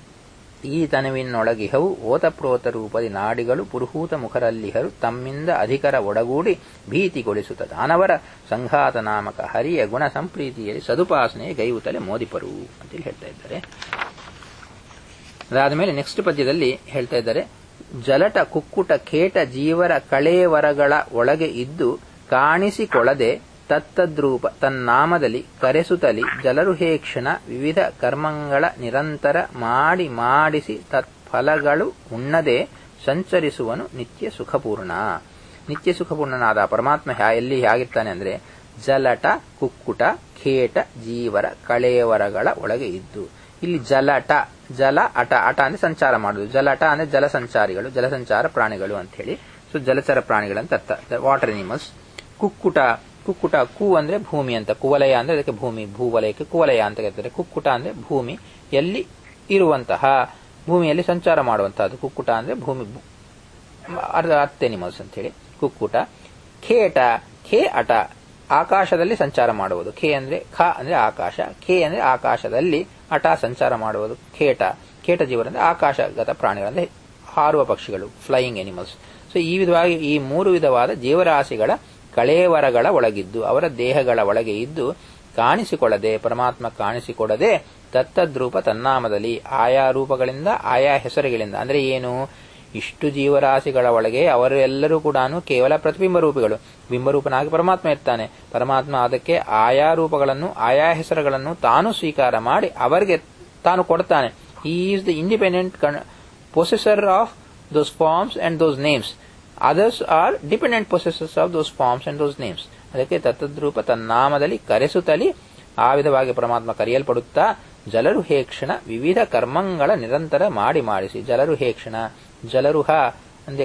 ಈ ತನುವಿನೊಳಗಿಹವು ಓತಪ್ರೋತ ರೂಪದಿ ನಾಡಿಗಳು ಪುರುಹೂತ ಮುಖರಲ್ಲಿಹರು ತಮ್ಮಿಂದ ಅಧಿಕರ ಒಡಗೂಡಿ ಭೀತಿಗೊಳಿಸುತ್ತ ದಾನವರ ಸಂಘಾತ ನಾಮಕ ಹರಿಯ ಗುಣ ಸಂಪ್ರೀತಿಯಲ್ಲಿ ಸದುಪಾಸನೆ ಗೈಯುತ್ತಲೇ ಮೋದಿಪರು ಅಂತೇಳಿ ಹೇಳ್ತಾ ಇದ್ದಾರೆ ಅದಾದ ಮೇಲೆ ನೆಕ್ಸ್ಟ್ ಪದ್ಯದಲ್ಲಿ ಹೇಳ್ತಾ ಇದ್ದಾರೆ ಜಲಟ ಕುಕ್ಕುಟ ಖೇಟ ಜೀವರ ಕಳೇವರಗಳ ಒಳಗೆ ಇದ್ದು ಕಾಣಿಸಿಕೊಳ್ಳದೆ ತತ್ತದ್ರೂಪ ತನ್ನಾಮದಲ್ಲಿ ಕರೆಸುತ್ತಲಿ ಜಲರು ಹೇಕ್ಷಣ ವಿವಿಧ ಕರ್ಮಗಳ ನಿರಂತರ ಮಾಡಿ ಮಾಡಿಸಿ ತತ್ಫಲಗಳು ಉಣ್ಣದೆ ಸಂಚರಿಸುವನು ನಿತ್ಯ ಸುಖಪೂರ್ಣ ನಿತ್ಯ ಸುಖಪೂರ್ಣನಾದ ಪರಮಾತ್ಮ ಹ್ಯಾ- ಎಲ್ಲಿ ಹೇಗಿರ್ತಾನೆ ಅಂದ್ರೆ ಜಲಟ ಕುಕ್ಕುಟ ಖೇಟ ಜೀವರ ಕಳೇವರಗಳ ಒಳಗೆ ಇದ್ದು ಇಲ್ಲಿ ಜಲಟ ಜಲ ಅಟ ಅಟ ಅಂದ್ರೆ ಸಂಚಾರ ಮಾಡುದು ಜಲಟ ಅಂದ್ರೆ ಜಲ ಸಂಚಾರಿಗಳು ಜಲಸಂಚಾರ ಪ್ರಾಣಿಗಳು ಅಂತ ಹೇಳಿ ಸೊ ಜಲಚರ ಪ್ರಾಣಿಗಳಂತ ಅರ್ಥ ವಾಟರ್ ಅನಿಮಲ್ಸ್ ಕುಕ್ಕುಟ ಕುಕ್ಕುಟ ಕು ಅಂದ್ರೆ ಭೂಮಿ ಅಂತ ಕುವಲಯ ಅಂದ್ರೆ ಅದಕ್ಕೆ ಭೂಮಿ ಭೂವಲಯಕ್ಕೆ ಕುವಲಯ ಅಂತ ಕರೀತಾರೆ ಕುಕ್ಕುಟ ಅಂದ್ರೆ ಭೂಮಿ ಎಲ್ಲಿ ಇರುವಂತಹ ಭೂಮಿಯಲ್ಲಿ ಸಂಚಾರ ಮಾಡುವಂತಹದ್ದು ಕುಕ್ಕುಟ ಅಂದ್ರೆ ಭೂಮಿ ಅರ್ಧ ಅರ್ಥ ಎನಿಮಲ್ಸ್ ಅಂತ ಹೇಳಿ ಕುಕ್ಕುಟ ಖೇಟ ಖೇ ಅಟ ಆಕಾಶದಲ್ಲಿ ಸಂಚಾರ ಮಾಡುವುದು ಖೇ ಅಂದ್ರೆ ಖ ಅಂದ್ರೆ ಆಕಾಶ ಖೇ ಅಂದ್ರೆ ಆಕಾಶದಲ್ಲಿ ಅಟ ಸಂಚಾರ ಮಾಡುವುದು ಖೇಟ ಖೇಟ ಜೀವರಂದ್ರೆ ಆಕಾಶಗತ ಪ್ರಾಣಿಗಳಂದ್ರೆ ಹಾರುವ ಪಕ್ಷಿಗಳು ಫ್ಲೈಯಿಂಗ್ ಎನಿಮಲ್ಸ್ ಸೊ ಈ ವಿಧವಾಗಿ ಈ ಮೂರು ವಿಧವಾದ ಜೀವರಾಶಿಗಳ ಕಳೇವರಗಳ ಒಳಗಿದ್ದು ಅವರ ದೇಹಗಳ ಒಳಗೆ ಇದ್ದು ಕಾಣಿಸಿಕೊಳ್ಳದೆ ಪರಮಾತ್ಮ ಕಾಣಿಸಿಕೊಡದೆ ತತ್ತದ್ರೂಪ ತನ್ನಾಮದಲ್ಲಿ ಆಯಾ ರೂಪಗಳಿಂದ ಆಯಾ ಹೆಸರುಗಳಿಂದ ಅಂದ್ರೆ ಏನು ಇಷ್ಟು ಜೀವರಾಶಿಗಳ ಒಳಗೆ ಅವರೆಲ್ಲರೂ ಕೂಡ ಕೇವಲ ಪ್ರತಿಬಿಂಬ ರೂಪಿಗಳು ಬಿಂಬರೂಪನಾಗಿ ಪರಮಾತ್ಮ ಇರ್ತಾನೆ ಪರಮಾತ್ಮ ಅದಕ್ಕೆ ಆಯಾ ರೂಪಗಳನ್ನು ಆಯಾ ಹೆಸರುಗಳನ್ನು ತಾನು ಸ್ವೀಕಾರ ಮಾಡಿ ಅವರಿಗೆ ತಾನು ಕೊಡ್ತಾನೆ ಈ is the independent possessor of those forms and those names others are dependent possessors of those forms and those names ಅದಕ್ಕೆ ತತ್ತದ್ರೂಪ ತನ್ನಾಮದಲ್ಲಿ ಕರೆಸುತ್ತಲಿ ಆ ವಿಧವಾಗಿ ಪರಮಾತ್ಮ ಕರೆಯಲ್ಪಡುತ್ತಾ ಜಲರು ಹೇಕ್ಷಣ ವಿವಿಧ ಕರ್ಮಗಳ ನಿರಂತರ ಮಾಡಿ ಮಾಡಿಸಿ ಜಲರು ಹೇಕ್ಷಣ ಜಲರುಹ ಅಂದ್ರೆ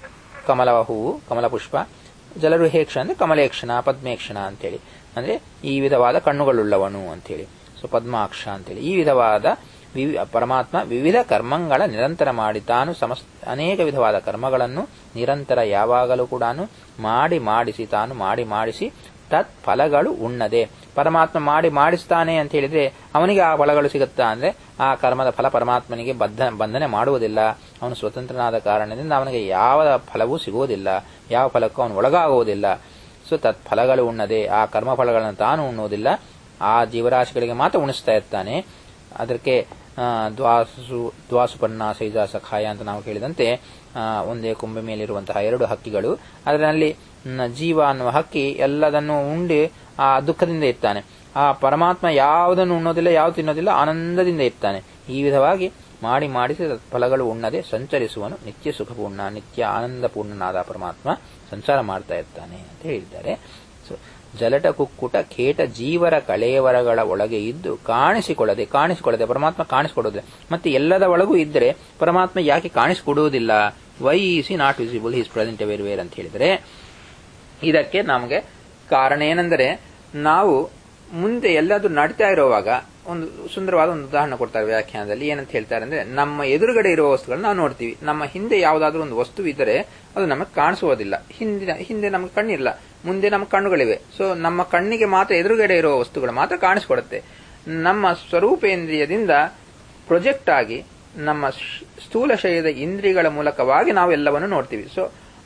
ಕಮಲ ಹೂವು ಕಮಲ ಪುಷ್ಪ ಜಲರು ಹೇಕ್ಷಣ ಅಂದ್ರೆ ಕಮಲೇಕ್ಷಣ ಪದ್ಮೇಕ್ಷಣ ಅಂತೇಳಿ ಅಂದ್ರೆ ಈ ವಿಧವಾದ ಕಣ್ಣುಗಳುಳ್ಳವನು ಅಂತೇಳಿ ಸೊ ಪದ್ಮಾಕ್ಷ ಅಂತೇಳಿ ಈ ವಿಧವಾದ ವಿವಿ- ಪರಮಾತ್ಮ ವಿವಿಧ ಕರ್ಮಗಳ ನಿರಂತರ ಮಾಡಿ ತಾನು ಸಮಸ್ ಅನೇಕ ವಿಧವಾದ ಕರ್ಮಗಳನ್ನು ನಿರಂತರ ಯಾವಾಗಲೂ ಕೂಡ ಮಾಡಿ ಮಾಡಿಸಿ ತಾನು ಮಾಡಿ ಮಾಡಿಸಿ ತತ್ ಫಲಗಳು ಉಣ್ಣದೆ ಪರಮಾತ್ಮ ಮಾಡಿ ಮಾಡಿಸ್ತಾನೆ ಅಂತ ಹೇಳಿದ್ರೆ ಅವನಿಗೆ ಆ ಫಲಗಳು ಸಿಗುತ್ತಾ ಅಂದ್ರೆ ಆ ಕರ್ಮದ ಫಲ ಪರಮಾತ್ಮನಿಗೆ ಬದ್ಧ ಬಂಧನೆ ಮಾಡುವುದಿಲ್ಲ ಅವನು ಸ್ವತಂತ್ರನಾದ ಕಾರಣದಿಂದ ಅವನಿಗೆ ಯಾವ ಫಲವೂ ಸಿಗುವುದಿಲ್ಲ ಯಾವ ಫಲಕ್ಕೂ ಅವನು ಒಳಗಾಗುವುದಿಲ್ಲ ಸೊ ತತ್ ಫಲಗಳು ಉಣ್ಣದೆ ಆ ಕರ್ಮ ಫಲಗಳನ್ನು ತಾನು ಉಣ್ಣುವುದಿಲ್ಲ ಆ ಜೀವರಾಶಿಗಳಿಗೆ ಮಾತ್ರ ಉಣಿಸ್ತಾ ಇರ್ತಾನೆ ಅದಕ್ಕೆ ಆ, ದ್ವಾಸು ದ್ವಾಸುಪರ್ಣ ಸೈಜ ಸಖಾಯ ಅಂತ ನಾವು ಕೇಳಿದಂತೆ ಆ, ಒಂದೇ ಕೊಂಬೆ ಮೇಲಿರುವಂತಹ ಎರಡು ಹಕ್ಕಿಗಳು ಅದರಲ್ಲಿ ನ, ಜೀವ ಅನ್ನುವ ಹಕ್ಕಿ ಎಲ್ಲದನ್ನು ಉಂಡಿ ಆ ದುಃಖದಿಂದ ಇರ್ತಾನೆ ಆ ಪರಮಾತ್ಮ ಯಾವುದನ್ನು ಉಣ್ಣೋದಿಲ್ಲ ಯಾವ ತಿನ್ನೋದಿಲ್ಲ ಆನಂದದಿಂದ ಇರ್ತಾನೆ ಈ ವಿಧವಾಗಿ ಮಾಡಿ ಮಾಡಿಸಿ ಫಲಗಳು ಉಣ್ಣದೆ ಸಂಚರಿಸುವನು ನಿತ್ಯ ಸುಖಪೂರ್ಣ ನಿತ್ಯ ಆನಂದಪೂರ್ಣನಾದ ಪರಮಾತ್ಮ ಸಂಚಾರ ಮಾಡ್ತಾ ಇರ್ತಾನೆ ಅಂತ ಹೇಳಿದ್ದಾರೆ ಸೊ ಜಲಟ ಕುಕ್ಕುಟ ಖೇಟ ಜೀವರ ಕಳೆಯವರಗಳ ಒಳಗೆ ಇದ್ದು ಕಾಣಿಸಿಕೊಳ್ಳದೆ ಕಾಣಿಸಿಕೊಳ್ಳದೆ ಪರಮಾತ್ಮ ಕಾಣಿಸಿಕೊಡೋದಿಲ್ಲ ಮತ್ತೆ ಎಲ್ಲದ ಒಳಗೂ ಇದ್ದರೆ ಪರಮಾತ್ಮ ಯಾಕೆ ಕಾಣಿಸಿಕೊಡುವುದಿಲ್ಲ why is he not visible is present where where ಅಂತ ಹೇಳಿದರೆ ಇದಕ್ಕೆ ನಮಗೆ ಕಾರಣ ಏನೆಂದರೆ ನಾವು ಮುಂದೆ ಎಲ್ಲಾದ್ರೂ ನಡೀತಾ ಇರುವಾಗ ಒಂದು ಸುಂದರವಾದ ಒಂದು ಉದಾಹರಣೆ ಕೊಡ್ತಾರೆ ವ್ಯಾಖ್ಯಾನದಲ್ಲಿ ಏನಂತ ಹೇಳ್ತಾರೆ ಅಂದ್ರೆ ನಮ್ಮ ಎದುರುಗಡೆ ಇರುವ ವಸ್ತುಗಳನ್ನ ನಾವು ನೋಡ್ತೀವಿ ನಮ್ಮ ಹಿಂದೆ ಯಾವುದಾದ್ರೂ ಒಂದು ವಸ್ತು ಇದ್ದರೆ ಅದು ನಮಗೆ ಕಾಣಿಸುವುದಿಲ್ಲ ಹಿಂದಿನ ಹಿಂದೆ ನಮಗೆ ಕಣ್ಣಿಲ್ಲ ಮುಂದೆ ನಮ್ಮ ಕಣ್ಣುಗಳಿವೆ ಸೊ ನಮ್ಮ ಕಣ್ಣಿಗೆ ಮಾತ್ರ ಎದುರುಗಡೆ ಇರುವ ವಸ್ತುಗಳು ಮಾತ್ರ ಕಾಣಿಸಿಕೊಡುತ್ತೆ ನಮ್ಮ ಸ್ವರೂಪೇಂದ್ರಿಯದಿಂದ ಪ್ರೊಜೆಕ್ಟ್ ಆಗಿ ನಮ್ಮ ಶ- ಸ್ಥೂಲ ಶರೀರದ ಇಂದ್ರಿಯಗಳ ಮೂಲಕವಾಗಿ ನಾವು ಎಲ್ಲವನ್ನು ನೋಡ್ತೀವಿ so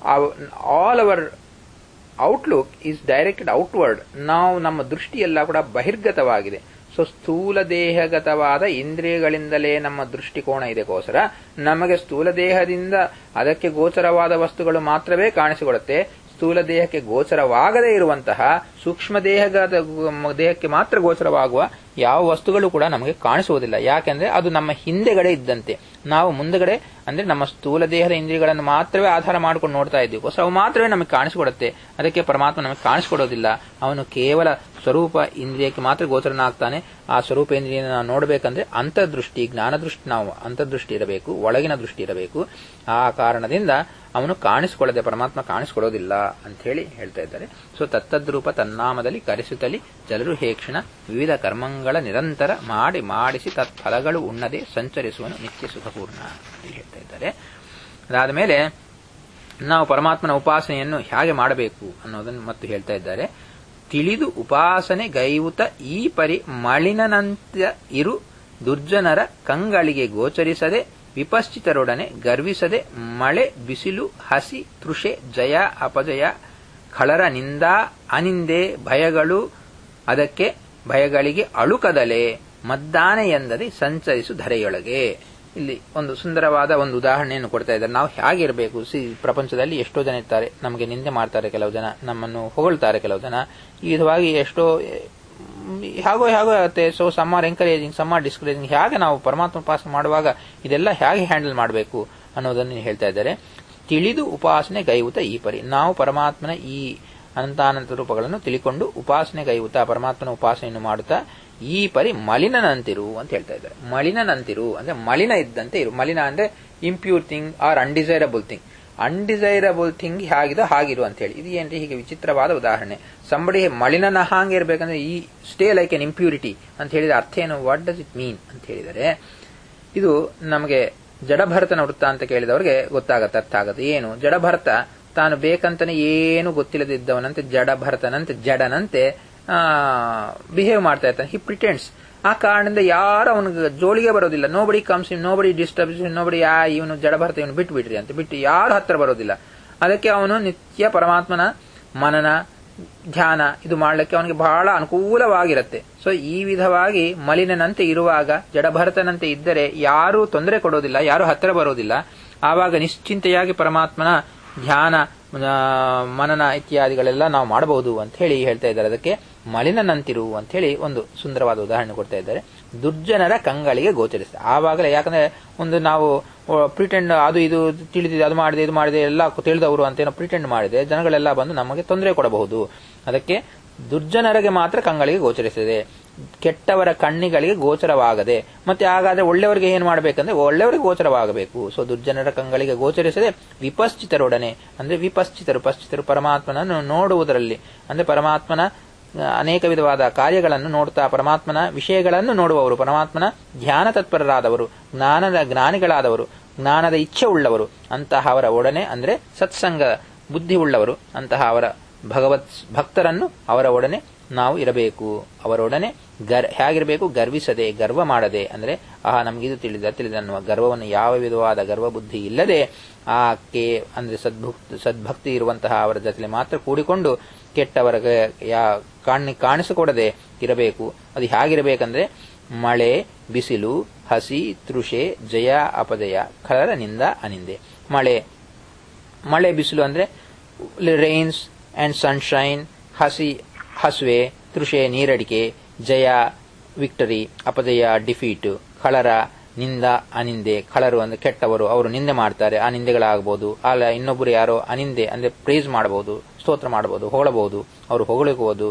all our outlook is directed outward ನಾವು ನಮ್ಮ ದೃಷ್ಟಿ ಎಲ್ಲ ಕೂಡ ಬಹಿರ್ಗತವಾಗಿದೆ ಸೊ ಸ್ಥೂಲ ದೇಹಗತವಾದ ಇಂದ್ರಿಯಗಳಿಂದಲೇ ನಮ್ಮ ದೃಷ್ಟಿಕೋನ ಇದಕ್ಕೋಸ್ಕರ ನಮಗೆ ಸ್ಥೂಲ ದೇಹದಿಂದ ಅದಕ್ಕೆ ಗೋಚರವಾದ ವಸ್ತುಗಳು ಮಾತ್ರವೇ ಕಾಣಿಸಿಕೊಳ್ಳುತ್ತೆ ಸ್ಥೂಲ ದೇಹಕ್ಕೆ ಗೋಚರವಾಗದೇ ಇರುವಂತಹ ಸೂಕ್ಷ್ಮ ದೇಹದ ದೇಹಕ್ಕೆ ಮಾತ್ರ ಗೋಚರವಾಗುವ ಯಾವ ವಸ್ತುಗಳು ಕೂಡ ನಮಗೆ ಕಾಣಿಸುವುದಿಲ್ಲ ಯಾಕೆಂದ್ರೆ ಅದು ನಮ್ಮ ಹಿಂದೆಗಡೆ ಇದ್ದಂತೆ ನಾವು ಮುಂದಗಡೆ ಅಂದ್ರೆ ನಮ್ಮ ಸ್ಥೂಲ ದೇಹದ ಇಂದ್ರಿಯಗಳನ್ನು ಮಾತ್ರವೇ ಆಧಾರ ಮಾಡಿಕೊಂಡು ನೋಡ್ತಾ ಇದ್ದೀವಿ ಸೊ ಅವು ಮಾತ್ರವೇ ನಮಗೆ ಕಾಣಿಸಿಕೊಡುತ್ತೆ ಅದಕ್ಕೆ ಪರಮಾತ್ಮ ನಮಗೆ ಕಾಣಿಸಿಕೊಡೋದಿಲ್ಲ ಅವನು ಕೇವಲ ಸ್ವರೂಪ ಇಂದ್ರಿಯಕ್ಕೆ ಮಾತ್ರ ಗೋಚರನಾಗ್ತಾನೆ ಆ ಸ್ವರೂಪ ಇಂದ್ರಿಯ ನಾವು ನೋಡಬೇಕಂದ್ರೆ ಅಂತರ್ದೃಷ್ಟಿ ಜ್ಞಾನದೃಷ್ಟಿ ನಾವು ಅಂತರ್ದೃಷ್ಟಿ ಇರಬೇಕು ಒಳಗಿನ ದೃಷ್ಟಿ ಇರಬೇಕು ಆ ಕಾರಣದಿಂದ ಅವನು ಕಾಣಿಸಿಕೊಳ್ಳದೆ ಪರಮಾತ್ಮ ಕಾಣಿಸಿಕೊಡೋದಿಲ್ಲ ಅಂತ ಹೇಳಿ ಹೇಳ್ತಾ ಇದ್ದಾರೆ ಸೊ ತತ್ತದ್ರೂಪ ತನ್ನಾಮದಲ್ಲಿ ಕರೆಸುತ್ತಲಿ ಜನರು ಹೇಕ್ಷಣ ವಿವಿಧ ಕರ್ಮಗಳ ನಿರಂತರ ಮಾಡಿ ಮಾಡಿಸಿ ತತ್ಫಲಗಳು ಉಣ್ಣದೆ ಸಂಚರಿಸುವನು ನಿತ್ಯ ಸುಖಪೂರ್ಣ ಅಂತ ಹೇಳ್ತಾ ಇದ್ದಾರೆ ಅದಾದ ಮೇಲೆ ನಾವು ಪರಮಾತ್ಮನ ಉಪಾಸನೆಯನ್ನು ಹೇಗೆ ಮಾಡಬೇಕು ಅನ್ನೋದನ್ನು ಮತ್ತು ಹೇಳ್ತಾ ಇದ್ದಾರೆ ತಿಳಿದು ಉಪಾಸನೆ ಗೈವುತ ಈ ಪರಿ ಮಳಿನನಂತ ಇರು ದುರ್ಜನರ ಕಂಗಳಿಗೆ ಗೋಚರಿಸದೆ ವಿಪಶ್ಚಿತರೊಡನೆ ಗರ್ವಿಸದೆ ಮಳೆ ಬಿಸಿಲು ಹಸಿ ತೃಷೆ ಜಯ ಅಪಜಯ ಖಳರ ನಿಂದ ಅನಿಂದೆ ಭಯಗಳು ಅದಕ್ಕೆ ಭಯಗಳಿಗೆ ಅಳುಕದಲೆ ಮದ್ದಾನೆ ಎಂದರೆ ಸಂಚರಿಸು ಧರೆಯೊಳಗೆ ಇಲ್ಲಿ ಒಂದು ಸುಂದರವಾದ ಒಂದು ಉದಾಹರಣೆಯನ್ನು ಕೊಡ್ತಾ ಇದ್ದಾರೆ ನಾವು ಹೇಗಿರಬೇಕು ಸಿ ಪ್ರಪಂಚದಲ್ಲಿ ಎಷ್ಟೋ ಜನ ಇರ್ತಾರೆ ನಮಗೆ ನಿಂದೆ ಮಾಡ್ತಾರೆ ಕೆಲವು ಜನ ನಮ್ಮನ್ನು ಹೊಗಳ್ತಾರೆ ಕೆಲವು ಜನ ಈ ವಿಧವಾಗಿ ಎಷ್ಟೋ ಮ್, ಹೇಗೋ ಹೇಗೋ ಆಗುತ್ತೆ so some are encouraging some are discouraging ಹೇಗೆ ನಾವು ಪರಮಾತ್ಮ ಉಪಾಸನೆ ಮಾಡುವಾಗ ಇದೆಲ್ಲ ಹೇಗೆ ಹ್ಯಾಂಡಲ್ ಮಾಡಬೇಕು ಅನ್ನೋದನ್ನು ಹೇಳ್ತಾ ಇದ್ದಾರೆ ತಿಳಿದು ಉಪಾಸನೆ ಗೈವುತ ಈ ಪರಿ ನಾವು ಪರಮಾತ್ಮನ ಈ ಅನಂತಾನಂತ ರೂಪಗಳನ್ನು ತಿಳಿಕೊಂಡು ಉಪಾಸನೆ ಗೈವುತ ಪರಮಾತ್ಮನ ಉಪಾಸನೆಯನ್ನು ಮಾಡುತ್ತಾ ಈ ಪರಿ ಮಲಿನನಂತಿರು ಅಂತ ಹೇಳ್ತಾ ಇದ್ದಾರೆ ಮಲಿನನಂತಿರು ಅಂದ್ರೆ ಮಲಿನ ಇದ್ದಂತೆ ಇರು ಮಲಿನ ಅಂದ್ರೆ impure thing or undesirable thing undesirable thing ಹೇಗಿದೋ ಹಾಗಿರು ಅಂತ ಹೇಳಿ ಇದು ಏನ್ರಿ ಹೀಗೆ ವಿಚಿತ್ರವಾದ ಉದಾಹರಣೆ ಸಂಬಡಿ ಮಲಿನನ ಹಾಗೆ ಇರಬೇಕಂದ್ರೆ ಈ ಸ್ಟೇ ಲೈಕ್ ಎನ್ ಇಂಪ್ಯೂರಿಟಿ ಅಂತ ಹೇಳಿದ ಅರ್ಥ ಏನು ವಾಟ್ ಡಸ್ ಇಟ್ ಮೀನ್ ಅಂತ ಹೇಳಿದರೆ ಇದು ನಮಗೆ ಜಡಭರತನ ವೃತ್ತ ಅಂತ ಕೇಳಿದವರಿಗೆ ಗೊತ್ತಾಗತ್ತೆ ಅರ್ಥ ಆಗತ್ತೆ ಏನು ಜಡಭರತ ತಾನು ಬೇಕಂತಾನೆ ಏನು ಗೊತ್ತಿಲ್ಲದಿದ್ದವನಂತೆ ಜಡಭರತನಂತೆ ಜಡನಂತೆ ಬಿಹೇವ್ ಮಾಡ್ತಾ ಇರ್ತಾನೆ ಹಿ ಪ್ರಿಟೆಂಡ್ಸ್ ಆ ಕಾರಣದಿಂದ ಯಾರು ಅವನಿಗೆ ಜೋಳಿಗೆ ಬರೋದಿಲ್ಲ nobody comes nobody disturbs nobody ಯಾ ಇವನು ಜಡಭರತ ಇವನು ಬಿಟ್ಟು ಬಿಡ್ರಿ ಅಂತ ಬಿಟ್ಟು ಯಾರು ಹತ್ರ ಬರೋದಿಲ್ಲ ಅದಕ್ಕೆ ಅವನು ನಿತ್ಯ ಪರಮಾತ್ಮನ ಮನನ ಧ್ಯಾನ ಇದು ಮಾಡಲಿಕ್ಕೆ ಅವನಿಗೆ ಬಹಳ ಅನುಕೂಲವಾಗಿರುತ್ತೆ ಸೊ ಈ ವಿಧವಾಗಿ ಮಲಿನನಂತೆ ಇರುವಾಗ ಜಡಭರತನಂತೆ ಇದ್ದರೆ ಯಾರೂ ತೊಂದರೆ ಕೊಡೋದಿಲ್ಲ ಯಾರು ಹತ್ತಿರ ಬರೋದಿಲ್ಲ ಆವಾಗ ನಿಶ್ಚಿಂತೆಯಾಗಿ ಪರಮಾತ್ಮನ ಧ್ಯಾನ ಆ, ಮನನ ಇತ್ಯಾದಿಗಳೆಲ್ಲ ನಾವು ಮಾಡಬಹುದು ಅಂತ ಹೇಳಿ ಹೇಳ್ತಾ ಇದ್ದಾರೆ ಅದಕ್ಕೆ ಮಲಿನನಂತಿರು ಅಂತ ಹೇಳಿ ಒಂದು ಸುಂದರವಾದ ಉದಾಹರಣೆ ಕೊಡ್ತಾ ಇದ್ದಾರೆ ದುರ್ಜನರ ಕಂಗಳಿಗೆ ಗೋಚರಿಸ್ತದೆ ಆವಾಗಲೇ ಯಾಕಂದ್ರೆ ಒಂದು ನಾವು ಪ್ರಿಟೆಂಡ್ ಅದು ಇದು ತಿಳಿದಿದೆ ಅದು ಮಾಡಿದೆ ಇದು ಮಾಡಿದೆ ಎಲ್ಲ ತಿಳಿದವರು ಅಂತ ಏನೋ ಪ್ರಿಟೆಂಡ್ ಮಾಡಿದೆ ಜನಗಳೆಲ್ಲ ಬಂದು ನಮಗೆ ತೊಂದರೆ ಕೊಡಬಹುದು ಅದಕ್ಕೆ ದುರ್ಜನರಿಗೆ ಮಾತ್ರ ಕಂಗಳಿಗೆ ಗೋಚರಿಸಿದೆ ಕೆಟ್ಟವರ ಕಣ್ಣಿಗಳಿಗೆ ಗೋಚರವಾಗದೆ ಮತ್ತೆ ಹಾಗಾದ್ರೆ ಒಳ್ಳೆಯವರಿಗೆ ಏನ್ ಮಾಡಬೇಕಂದ್ರೆ ಒಳ್ಳೆಯವರಿಗೆ ಗೋಚರವಾಗಬೇಕು ಸೊ ದುರ್ಜನರ ಕಂಗಳಿಗೆ ಗೋಚರಿಸದೆ ವಿಪಶ್ಚಿತರೊಡನೆ ಅಂದ್ರೆ ವಿಪಶ್ಚಿತರು ಪಶ್ಚಿತರು ಪರಮಾತ್ಮನನ್ನು ನೋಡುವುದರಲ್ಲಿ ಅಂದ್ರೆ ಪರಮಾತ್ಮನ ಆ, ಅನೇಕ ವಿಧವಾದ ಕಾರ್ಯಗಳನ್ನು ನೋಡ್ತಾ ಪರಮಾತ್ಮನ ವಿಷಯಗಳನ್ನು ನೋಡುವವರು ಪರಮಾತ್ಮನ ಧ್ಯಾನ ತತ್ಪರರಾದವರು ಜ್ಞಾನದ ಜ್ಞಾನಿಗಳಾದವರು ಜ್ಞಾನದ ಇಚ್ಛೆ ಉಳ್ಳವರು ಅಂತಹ ಅವರ ಒಡನೆ ಅಂದ್ರೆ ಸತ್ಸಂಗ ಬುದ್ಧಿ ಉಳ್ಳವರು ಅಂತಹ ಅವರ ಭಗವತ್ ಭಕ್ತರನ್ನು ಅವರ ಒಡನೆ ನಾವು ಇರಬೇಕು ಅವರೊಡನೆ ಗರ್ ಹೇಗಿರಬೇಕು ಗರ್ವಿಸದೆ ಗರ್ವ ಮಾಡದೆ ಅಂದ್ರೆ ಆಹಾ ನಮಗಿದು ತಿಳಿದ ತಿಳಿದ ಅನ್ನುವ ಗರ್ವವನ್ನು ಯಾವ ವಿಧವಾದ ಗರ್ವ ಬುದ್ಧಿ ಇಲ್ಲದೆ ಆಕೆ ಅಂದ್ರೆ ಸದ್ಭುಕ್ ಸದ್ಭಕ್ತಿ ಇರುವಂತಹ ಅವರ ಜೊತೆ ಮಾತ್ರ ಕೂಡಿಕೊಂಡು ಕೆಟ್ಟವರ ಯಾ ಕಾಣಿ ಕಾಣಿಸಿಕೊಡದೆ ಇರಬೇಕು ಅದು ಹೇಗಿರಬೇಕಂದ್ರೆ ಮಳೆ ಬಿಸಿಲು ಹಸಿ ತೃಷೆ ಜಯ ಅಪಜಯ ಖರನಿಂದ ಅನಿಂದೆ ಮಳೆ ಮಳೆ ಬಿಸಿಲು ಅಂದ್ರೆ ರೈನ್ಸ್ ಅಂಡ್ ಸನ್ಶೈನ್ ಹಸಿ ಹಸುವೆ ತೃಷೆ ನೀರಡಿಕೆ ಜಯ ವಿಕ್ಟರಿ ಅಪಜಯ ಡಿಫೀಟ್ ಖಳರ ನಿಂದ ಅನಿಂದೆ ಖಳರು ಅಂದ್ರೆ ಕೆಟ್ಟವರು ಅವರು ನಿಂದೆ ಮಾಡ್ತಾರೆ ಆ ನಿಂದೆಗಳಾಗಬಹುದು ಅಲ್ಲ ಇನ್ನೊಬ್ಬರು ಯಾರೋ ಅನಿಂದೆ ಅಂದ್ರೆ ಪ್ರೇಸ್ ಮಾಡಬಹುದು ಸ್ತೋತ್ರ ಮಾಡಬಹುದು ಹೊಗಳಬಹುದು ಅವರು ಹೊಗಳಿಬಹುದು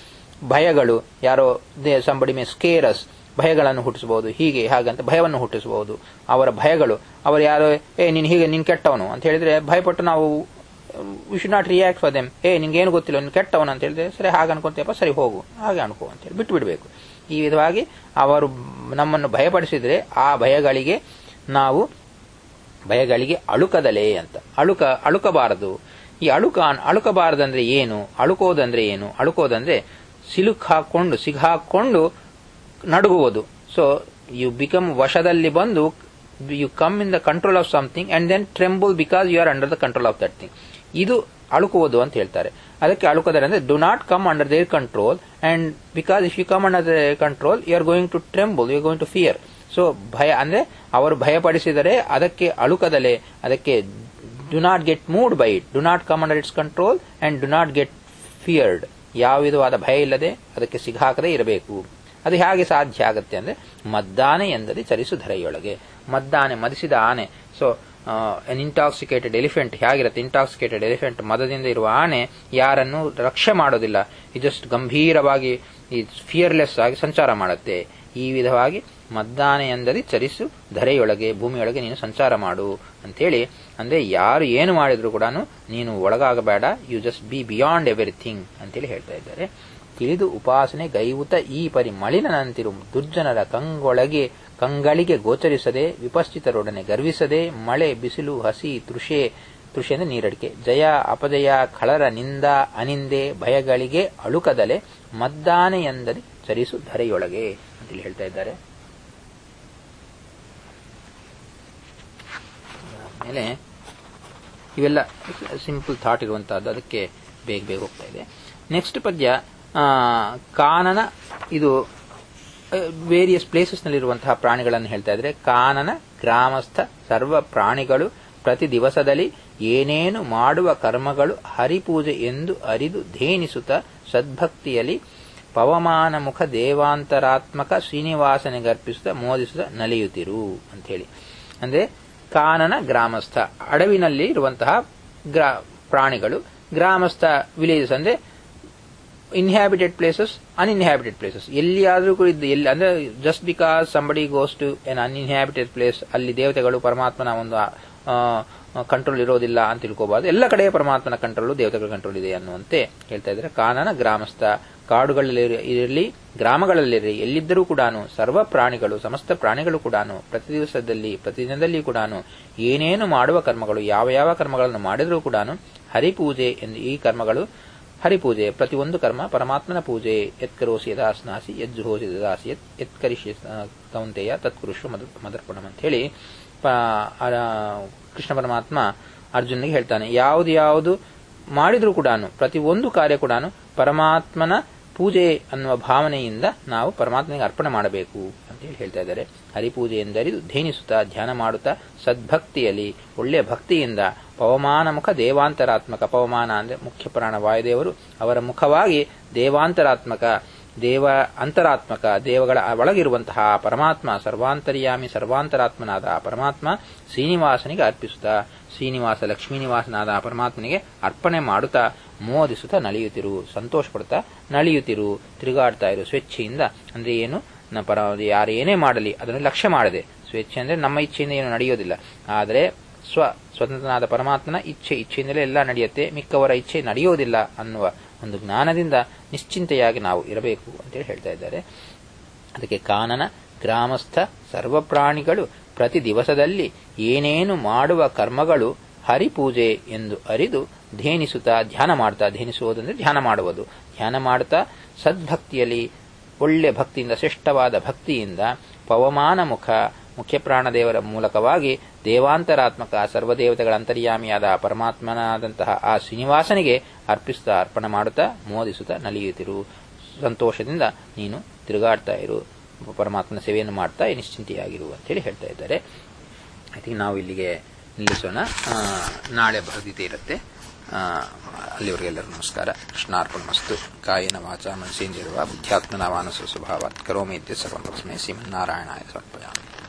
ಭಯಗಳು ಯಾರೋ ಸಂಬಡಿ ಮೇ ಸ್ಕೇರಸ್ ಭಯಗಳನ್ನು ಹುಟ್ಟಿಸಬಹುದು ಹೀಗೆ ಹಾಗಂತ ಭಯವನ್ನು ಹುಟ್ಟಿಸಬಹುದು ಅವರ ಭಯಗಳು ಅವರು ಯಾರೋ ಏ ನೀನು ಹೀಗೆ ನೀನು ಕೆಟ್ಟವನು ಅಂತ ಹೇಳಿದ್ರೆ ಭಯಪಟ್ಟು ನಾವು we should not react for them ಏ ನಿನ್ಗೇನು ಗೊತ್ತಿಲ್ಲ ನೀನು ಕೆಟ್ಟವನು ಅಂತ ಹೇಳಿದ್ರೆ ಸರಿ ಹಾಗೆ ಅನ್ಕೊಂತೀಯಪ್ಪ ಸರಿ ಹೋಗು ಹಾಗೆ ಅನ್ಕೋ ಅಂತ ಹೇಳಿ ಬಿಟ್ಟು ಬಿಡಬೇಕು ಈ ವಿಧವಾಗಿ ಅವರು ನಮ್ಮನ್ನು ಭಯಪಡಿಸಿದ್ರೆ ಆ ಭಯಗಳಿಗೆ ನಾವು ಭಯಗಳಿಗೆ ಅಳುಕದಲೆ ಅಂತ ಅಳುಕ ಅಳುಕಬಾರದು ಈ ಅಳುಕ ಅಳುಕಬಾರದಂದ್ರೆ ಏನು ಅಳುಕೋದಂದ್ರೆ ಏನು ಅಳುಕೋದಂದ್ರೆ ಸಿಲುಕ್ ಹಾಕೊಂಡು ಸಿಗಾಕೊಂಡು ನಡುಗುವುದು ಸೊ ಯು ಬಿಕಮ್ ವಶದಲ್ಲಿ ಬಂದು you come in the control of something and then tremble because you are under the control of that thing ಇದು ಅಳುಕುವುದು ಅಂತ ಹೇಳ್ತಾರೆ ಅದಕ್ಕೆ ಅಳುಕೋದರೆ ಅಂದ್ರೆ do not come under their control and because if you come under the control you are going to tremble you going to fear so ಭಯ ಅಂದ್ರೆ ಅವರು ಭಯಪಡಿಸಿದರೆ ಅದಕ್ಕೆ ಅಳುಕದಲೆ ಅದಕ್ಕೆ do not get moved by it do not come under its control and do not get feared ಯಾವ ವಿಧವಾದ ಭಯ ಇಲ್ಲದೆ ಅದಕ್ಕೆ ಸಿಗಾಕದೇ ಇರಬೇಕು ಅದು ಹೇಗೆ ಸಾಧ್ಯ ಆಗುತ್ತೆ ಅಂದ್ರೆ ಮದ್ದಾನೆ ಎಂದರೆ ಚರಿಸು ಧರೆಯೊಳಗೆ ಮದ್ದಾನೆ ಮದಿಸಿದ ಆನೆ ಸೊ ಎನ್ ಇಂಟಾಕ್ಸಿಕೇಟೆಡ್ ಎಲಿಫೆಂಟ್ ಹೇಗಿರುತ್ತೆ ಇಂಟಾಕ್ಸಿಕೇಟೆಡ್ ಎಲಿಫೆಂಟ್ ಮದದಿಂದ ಇರುವ ಆನೆ ಯಾರನ್ನು ರಕ್ಷೆ ಮಾಡೋದಿಲ್ಲ ಇದು ಜಸ್ಟ್ ಗಂಭೀರವಾಗಿ ಈ ಫಿಯರ್ಲೆಸ್ ಆಗಿ ಸಂಚಾರ ಮಾಡುತ್ತೆ ಈ ವಿಧವಾಗಿ ಮದ್ದಾನೆ ಎಂದರೆ ಚರಿಸು ಧರೆಯೊಳಗೆ ಭೂಮಿಯೊಳಗೆ ನೀನು ಸಂಚಾರ ಮಾಡು ಅಂತೇಳಿ ಅಂದ್ರೆ ಯಾರು ಏನು ಮಾಡಿದ್ರು ಕೂಡ ನೀನು ಒಳಗಾಗಬೇಡ you just be beyond everything ಅಂತೇಳಿ ಹೇಳ್ತಾ ಇದ್ದಾರೆ ತಿಳಿದು ಉಪಾಸನೆ ಗೈವುತ ಈ ಪರಿ ಮಳಿನಂತಿರು ದುರ್ಜನರ ಕಂಗೊಳಗೆ ಕಂಗಳಿಗೆ ಗೋಚರಿಸದೆ ವಿಪಶ್ಚಿತರೊಡನೆ ಗರ್ವಿಸದೆ ಮಳೆ ಬಿಸಿಲು ಹಸಿ ತೃಷೆ ತೃಷೆ ಅಂದ್ರೆ ನೀರಡಿಕೆ ಜಯ ಅಪಜಯ ಖಳರ ನಿಂದ ಅನಿಂದೆ ಭಯಗಳಿಗೆ ಅಳುಕದಲೆ ಮದ್ದಾನೆ ಎಂದರೆ ಚರಿಸು ಧರೆಯೊಳಗೆ ಅಂತೇಳಿ ಹೇಳ್ತಾ ಇದ್ದಾರೆ ಆಮೇಲೆ ಇವೆಲ್ಲ ಸಿಂಪಲ್ ಥಾಟ್ ಇರುವಂತಹದ್ದು ಅದಕ್ಕೆ ಬೇಗ ಬೇಗ ಹೋಗ್ತಾ ಇದೆ ನೆಕ್ಸ್ಟ್ ಪದ್ಯ ಕಾನನ ಇದು ವೇರಿಯಸ್ ಪ್ಲೇಸಸ್ ನಲ್ಲಿರುವಂತಹ ಪ್ರಾಣಿಗಳನ್ನು ಹೇಳ್ತಾ ಇದ್ರೆ ಕಾನನ ಗ್ರಾಮಸ್ಥ ಸರ್ವ ಪ್ರಾಣಿಗಳು ಪ್ರತಿ ದಿವಸದಲ್ಲಿ ಏನೇನು ಮಾಡುವ ಕರ್ಮಗಳು ಹರಿಪೂಜೆ ಎಂದು ಅರಿದು ಧೇನಿಸುತ್ತ ಸದ್ಭಕ್ತಿಯಲ್ಲಿ ಪವಮಾನ ಮುಖ ದೇವಾಂತರಾತ್ಮಕ ಶ್ರೀನಿವಾಸನಿಗರ್ಪಿಸುತ್ತ ಮೋದಿಸುತ್ತ ನಲಿಯುತ್ತಿರು ಅಂತ ಹೇಳಿ ಅಂದ್ರೆ ಕಾನನ ಗ್ರಾಮಸ್ಥ ಅಡವಿನಲ್ಲಿ ಇರುವಂತಹ ಗ್ರಾ ಪ್ರಾಣಿಗಳು ಗ್ರಾಮಸ್ಥ ವಿಲೇಜಸ್ ಅಂದ್ರೆ ಇನ್ಹ್ಯಾಬಿಟೆಡ್ ಪ್ಲೇಸಸ್ ಅನ್ಇನ್ಹ್ಯಾಬಿಟೆಡ್ ಪ್ಲೇಸಸ್ ಎಲ್ಲಿಯಾದರೂ ಕೂಡ ಇದ್ದು ಎಲ್ಲಿ ಅಂದ್ರೆ just because somebody goes to an uninhabited place ಅಲ್ಲಿ ದೇವತೆಗಳು ಪರಮಾತ್ಮನ ಒಂದು ಕಂಟ್ರೋಲ್ ಇರೋದಿಲ್ಲ ಅಂತ ತಿಳ್ಕೋಬಾರ್ದು ಎಲ್ಲ ಕಡೆ ಪರಮಾತ್ಮನ ಕಂಟ್ರೋಲ್ ದೇವತೆಗಳ ಕಂಟ್ರೋಲ್ ಇದೆ ಅನ್ನುವಂತೆ ಹೇಳ್ತಾ ಇದ್ದಾರೆ ಕಾನನ ಗ್ರಾಮಸ್ಥ ಕಾಡುಗಳಲ್ಲಿ ಇರಲಿ ಗ್ರಾಮಗಳಲ್ಲಿರಲಿ ಎಲ್ಲಿದ್ದರೂ ಕೂಡ ಸರ್ವ ಪ್ರಾಣಿಗಳು ಸಮಸ್ತ ಪ್ರಾಣಿಗಳು ಕೂಡ ಪ್ರತಿ ದಿವಸದಲ್ಲಿ ಪ್ರತಿದಿನದಲ್ಲಿ ಕೂಡ ಏನೇನು ಮಾಡುವ ಕರ್ಮಗಳು ಯಾವ ಯಾವ ಕರ್ಮಗಳನ್ನು ಮಾಡಿದರೂ ಕೂಡ ಹರಿಪೂಜೆ ಎಂದು ಈ ಕರ್ಮಗಳು ಹರಿಪೂಜೆ ಪ್ರತಿಯೊಂದು ಕರ್ಮ ಪರಮಾತ್ಮನ ಪೂಜೆ ಎತ್ಕರೋಸಿ ಯದಾಸ್ನಾಸಿ ಯಜ್ಜುಹೋಸಿ ಯದಾಸಿ ಯತ್ ಎತ್ಕರಿಷ್ಯ ಕೌಂತೆಯ ತತ್ಕುರುಷು ಮದ ಮದರ್ಪಣಂ ಅಂತ ಹೇಳಿ ಕೃಷ್ಣ ಪರಮಾತ್ಮ ಅರ್ಜುನಿಗೆ ಹೇಳ್ತಾನೆ ಯಾವುದು ಯಾವುದು ಮಾಡಿದ್ರೂ ಕೂಡ ಪ್ರತಿ ಒಂದು ಕಾರ್ಯ ಕೂಡ ಪರಮಾತ್ಮನ ಪೂಜೆ ಅನ್ನುವ ಭಾವನೆಯಿಂದ ನಾವು ಪರಮಾತ್ಮನಿಗೆ ಅರ್ಪಣೆ ಮಾಡಬೇಕು ಅಂತ ಹೇಳಿ ಹೇಳ್ತಾ ಇದ್ದಾರೆ ಹರಿಪೂಜೆ ಎಂದರಿದು ಧೇನಿಸುತ್ತಾ ಧ್ಯಾನ ಮಾಡುತ್ತಾ ಸದ್ಭಕ್ತಿಯಲ್ಲಿ ಒಳ್ಳೆಯ ಭಕ್ತಿಯಿಂದ ಪವಮಾನ ಮುಖ ದೇವಾಂತರಾತ್ಮಕ ಪವಮಾನ ಅಂದ್ರೆ ಮುಖ್ಯ ಪ್ರಾಣ ವಾಯುದೇವರು ಅವರ ಮುಖವಾಗಿ ದೇವಾಂತರಾತ್ಮಕ ದೇವ ಅಂತರಾತ್ಮಕ ದೇವಗಳ ಒಳಗಿರುವಂತಹ ಪರಮಾತ್ಮ ಸರ್ವಾಂತರ್ಯಾಮಿ ಸರ್ವಾಂತರಾತ್ಮನಾದ ಪರಮಾತ್ಮ ಶ್ರೀನಿವಾಸನಿಗೆ ಅರ್ಪಿಸುತ್ತಾ ಶ್ರೀನಿವಾಸ ಲಕ್ಷ್ಮೀನಿವಾಸನಾದ ಪರಮಾತ್ಮನಿಗೆ ಅರ್ಪಣೆ ಮಾಡುತ್ತಾ ಮೋದಿಸುತ್ತಾ ನಲಿಯುತ್ತಿರು ಸಂತೋಷ ಪಡ್ತಾ ನಲಿಯುತ್ತಿರು ತಿರುಗಾಡ್ತಾ ಇರು ಸ್ವೇಚ್ಛೆಯಿಂದ ಅಂದ್ರೆ ಏನು ನಮ್ಮ ಪರ ಯಾರು ಏನೇ ಮಾಡಲಿ ಅದನ್ನು ಲಕ್ಷ್ಯ ಮಾಡದೆ ಸ್ವೇಚ್ಛೆ ಅಂದ್ರೆ ನಮ್ಮ ಇಚ್ಛೆಯಿಂದ ಏನು ನಡೆಯೋದಿಲ್ಲ ಆದರೆ ಸ್ವ ಸ್ವತಂತ್ರನಾದ ಪರಮಾತ್ಮನ ಇಚ್ಛೆ ಇಚ್ಛೆಯಿಂದಲೇ ಎಲ್ಲ ನಡೆಯುತ್ತೆ ಮಿಕ್ಕವರ ಇಚ್ಛೆ ನಡೆಯೋದಿಲ್ಲ ಅನ್ನುವ ಒಂದು ಜ್ಞಾನದಿಂದ ನಿಶ್ಚಿಂತೆಯಾಗಿ ನಾವು ಇರಬೇಕು ಅಂತೇಳಿ ಹೇಳ್ತಾ ಇದ್ದಾರೆ ಅದಕ್ಕೆ ಕಾನನ ಗ್ರಾಮಸ್ಥ ಸರ್ವ ಪ್ರಾಣಿಗಳು ಪ್ರತಿ ದಿವಸದಲ್ಲಿ ಏನೇನು ಮಾಡುವ ಕರ್ಮಗಳು ಹರಿಪೂಜೆ ಎಂದು ಅರಿದು ಧೇನಿಸುತ್ತಾ ಧ್ಯಾನ ಮಾಡ್ತಾ ಧೇನಿಸುವುದಂದ್ರೆ ಧ್ಯಾನ ಮಾಡುವುದು ಧ್ಯಾನ ಮಾಡುತ್ತಾ ಸದ್ಭಕ್ತಿಯಲ್ಲಿ ಒಳ್ಳೆ ಭಕ್ತಿಯಿಂದ ಶ್ರೇಷ್ಠವಾದ ಭಕ್ತಿಯಿಂದ ಪವಮಾನ ಮುಖ ಮುಖ್ಯ ಪ್ರಾಣದೇವರ ಮೂಲಕವಾಗಿ ದೇವಾಂತರಾತ್ಮಕ ಸರ್ವದೇವತೆಗಳ ಅಂತರ್ಯಾಮಿಯಾದ ಪರಮಾತ್ಮನಾದಂತಹ ಆ ಶ್ರೀನಿವಾಸನಿಗೆ ಅರ್ಪಿಸುತ್ತಾ ಅರ್ಪಣೆ ಮಾಡುತ್ತಾ ಮೋದಿಸುತ್ತಾ ನಲಿಯುತ್ತಿರು ಸಂತೋಷದಿಂದ ನೀನು ತಿರುಗಾಡ್ತಾ ಇರು ಪರಮಾತ್ಮನ ಸೇವೆಯನ್ನು ಮಾಡ್ತಾ ನಿಶ್ಚಿಂತೆಯಾಗಿರು ಅಂತೇಳಿ ಹೇಳ್ತಾ ಇದ್ದಾರೆ ಐ ಥಿಂಕ್ ನಾವು ಇಲ್ಲಿಗೆ ನಿಲ್ಲಿಸೋಣ ನಾಳೆ ಭಗವದ್ಗೀತೆ ಇರುತ್ತೆ ಅಲ್ಲಿವರೆಗೆಲ್ಲರೂ ನಮಸ್ಕಾರ ಕೃಷ್ಣಾರ್ಪಣಮಸ್ತು ಕಾಯನ ವಾಚ ಮನಸ್ಸೇಂದಿರುವ ಬುದ್ಧ್ಯಾತ್ಮನ ಮಾನಸ ಸ್ವಭಾವಾತ್ ಕರೋಮಿ ಇತ್ಯ ಸರ್ವಂ ಶ್ರೀಮನ್ನಾರಾಯಣಾಯ ಸಮರ್ಪಯಾಮಿ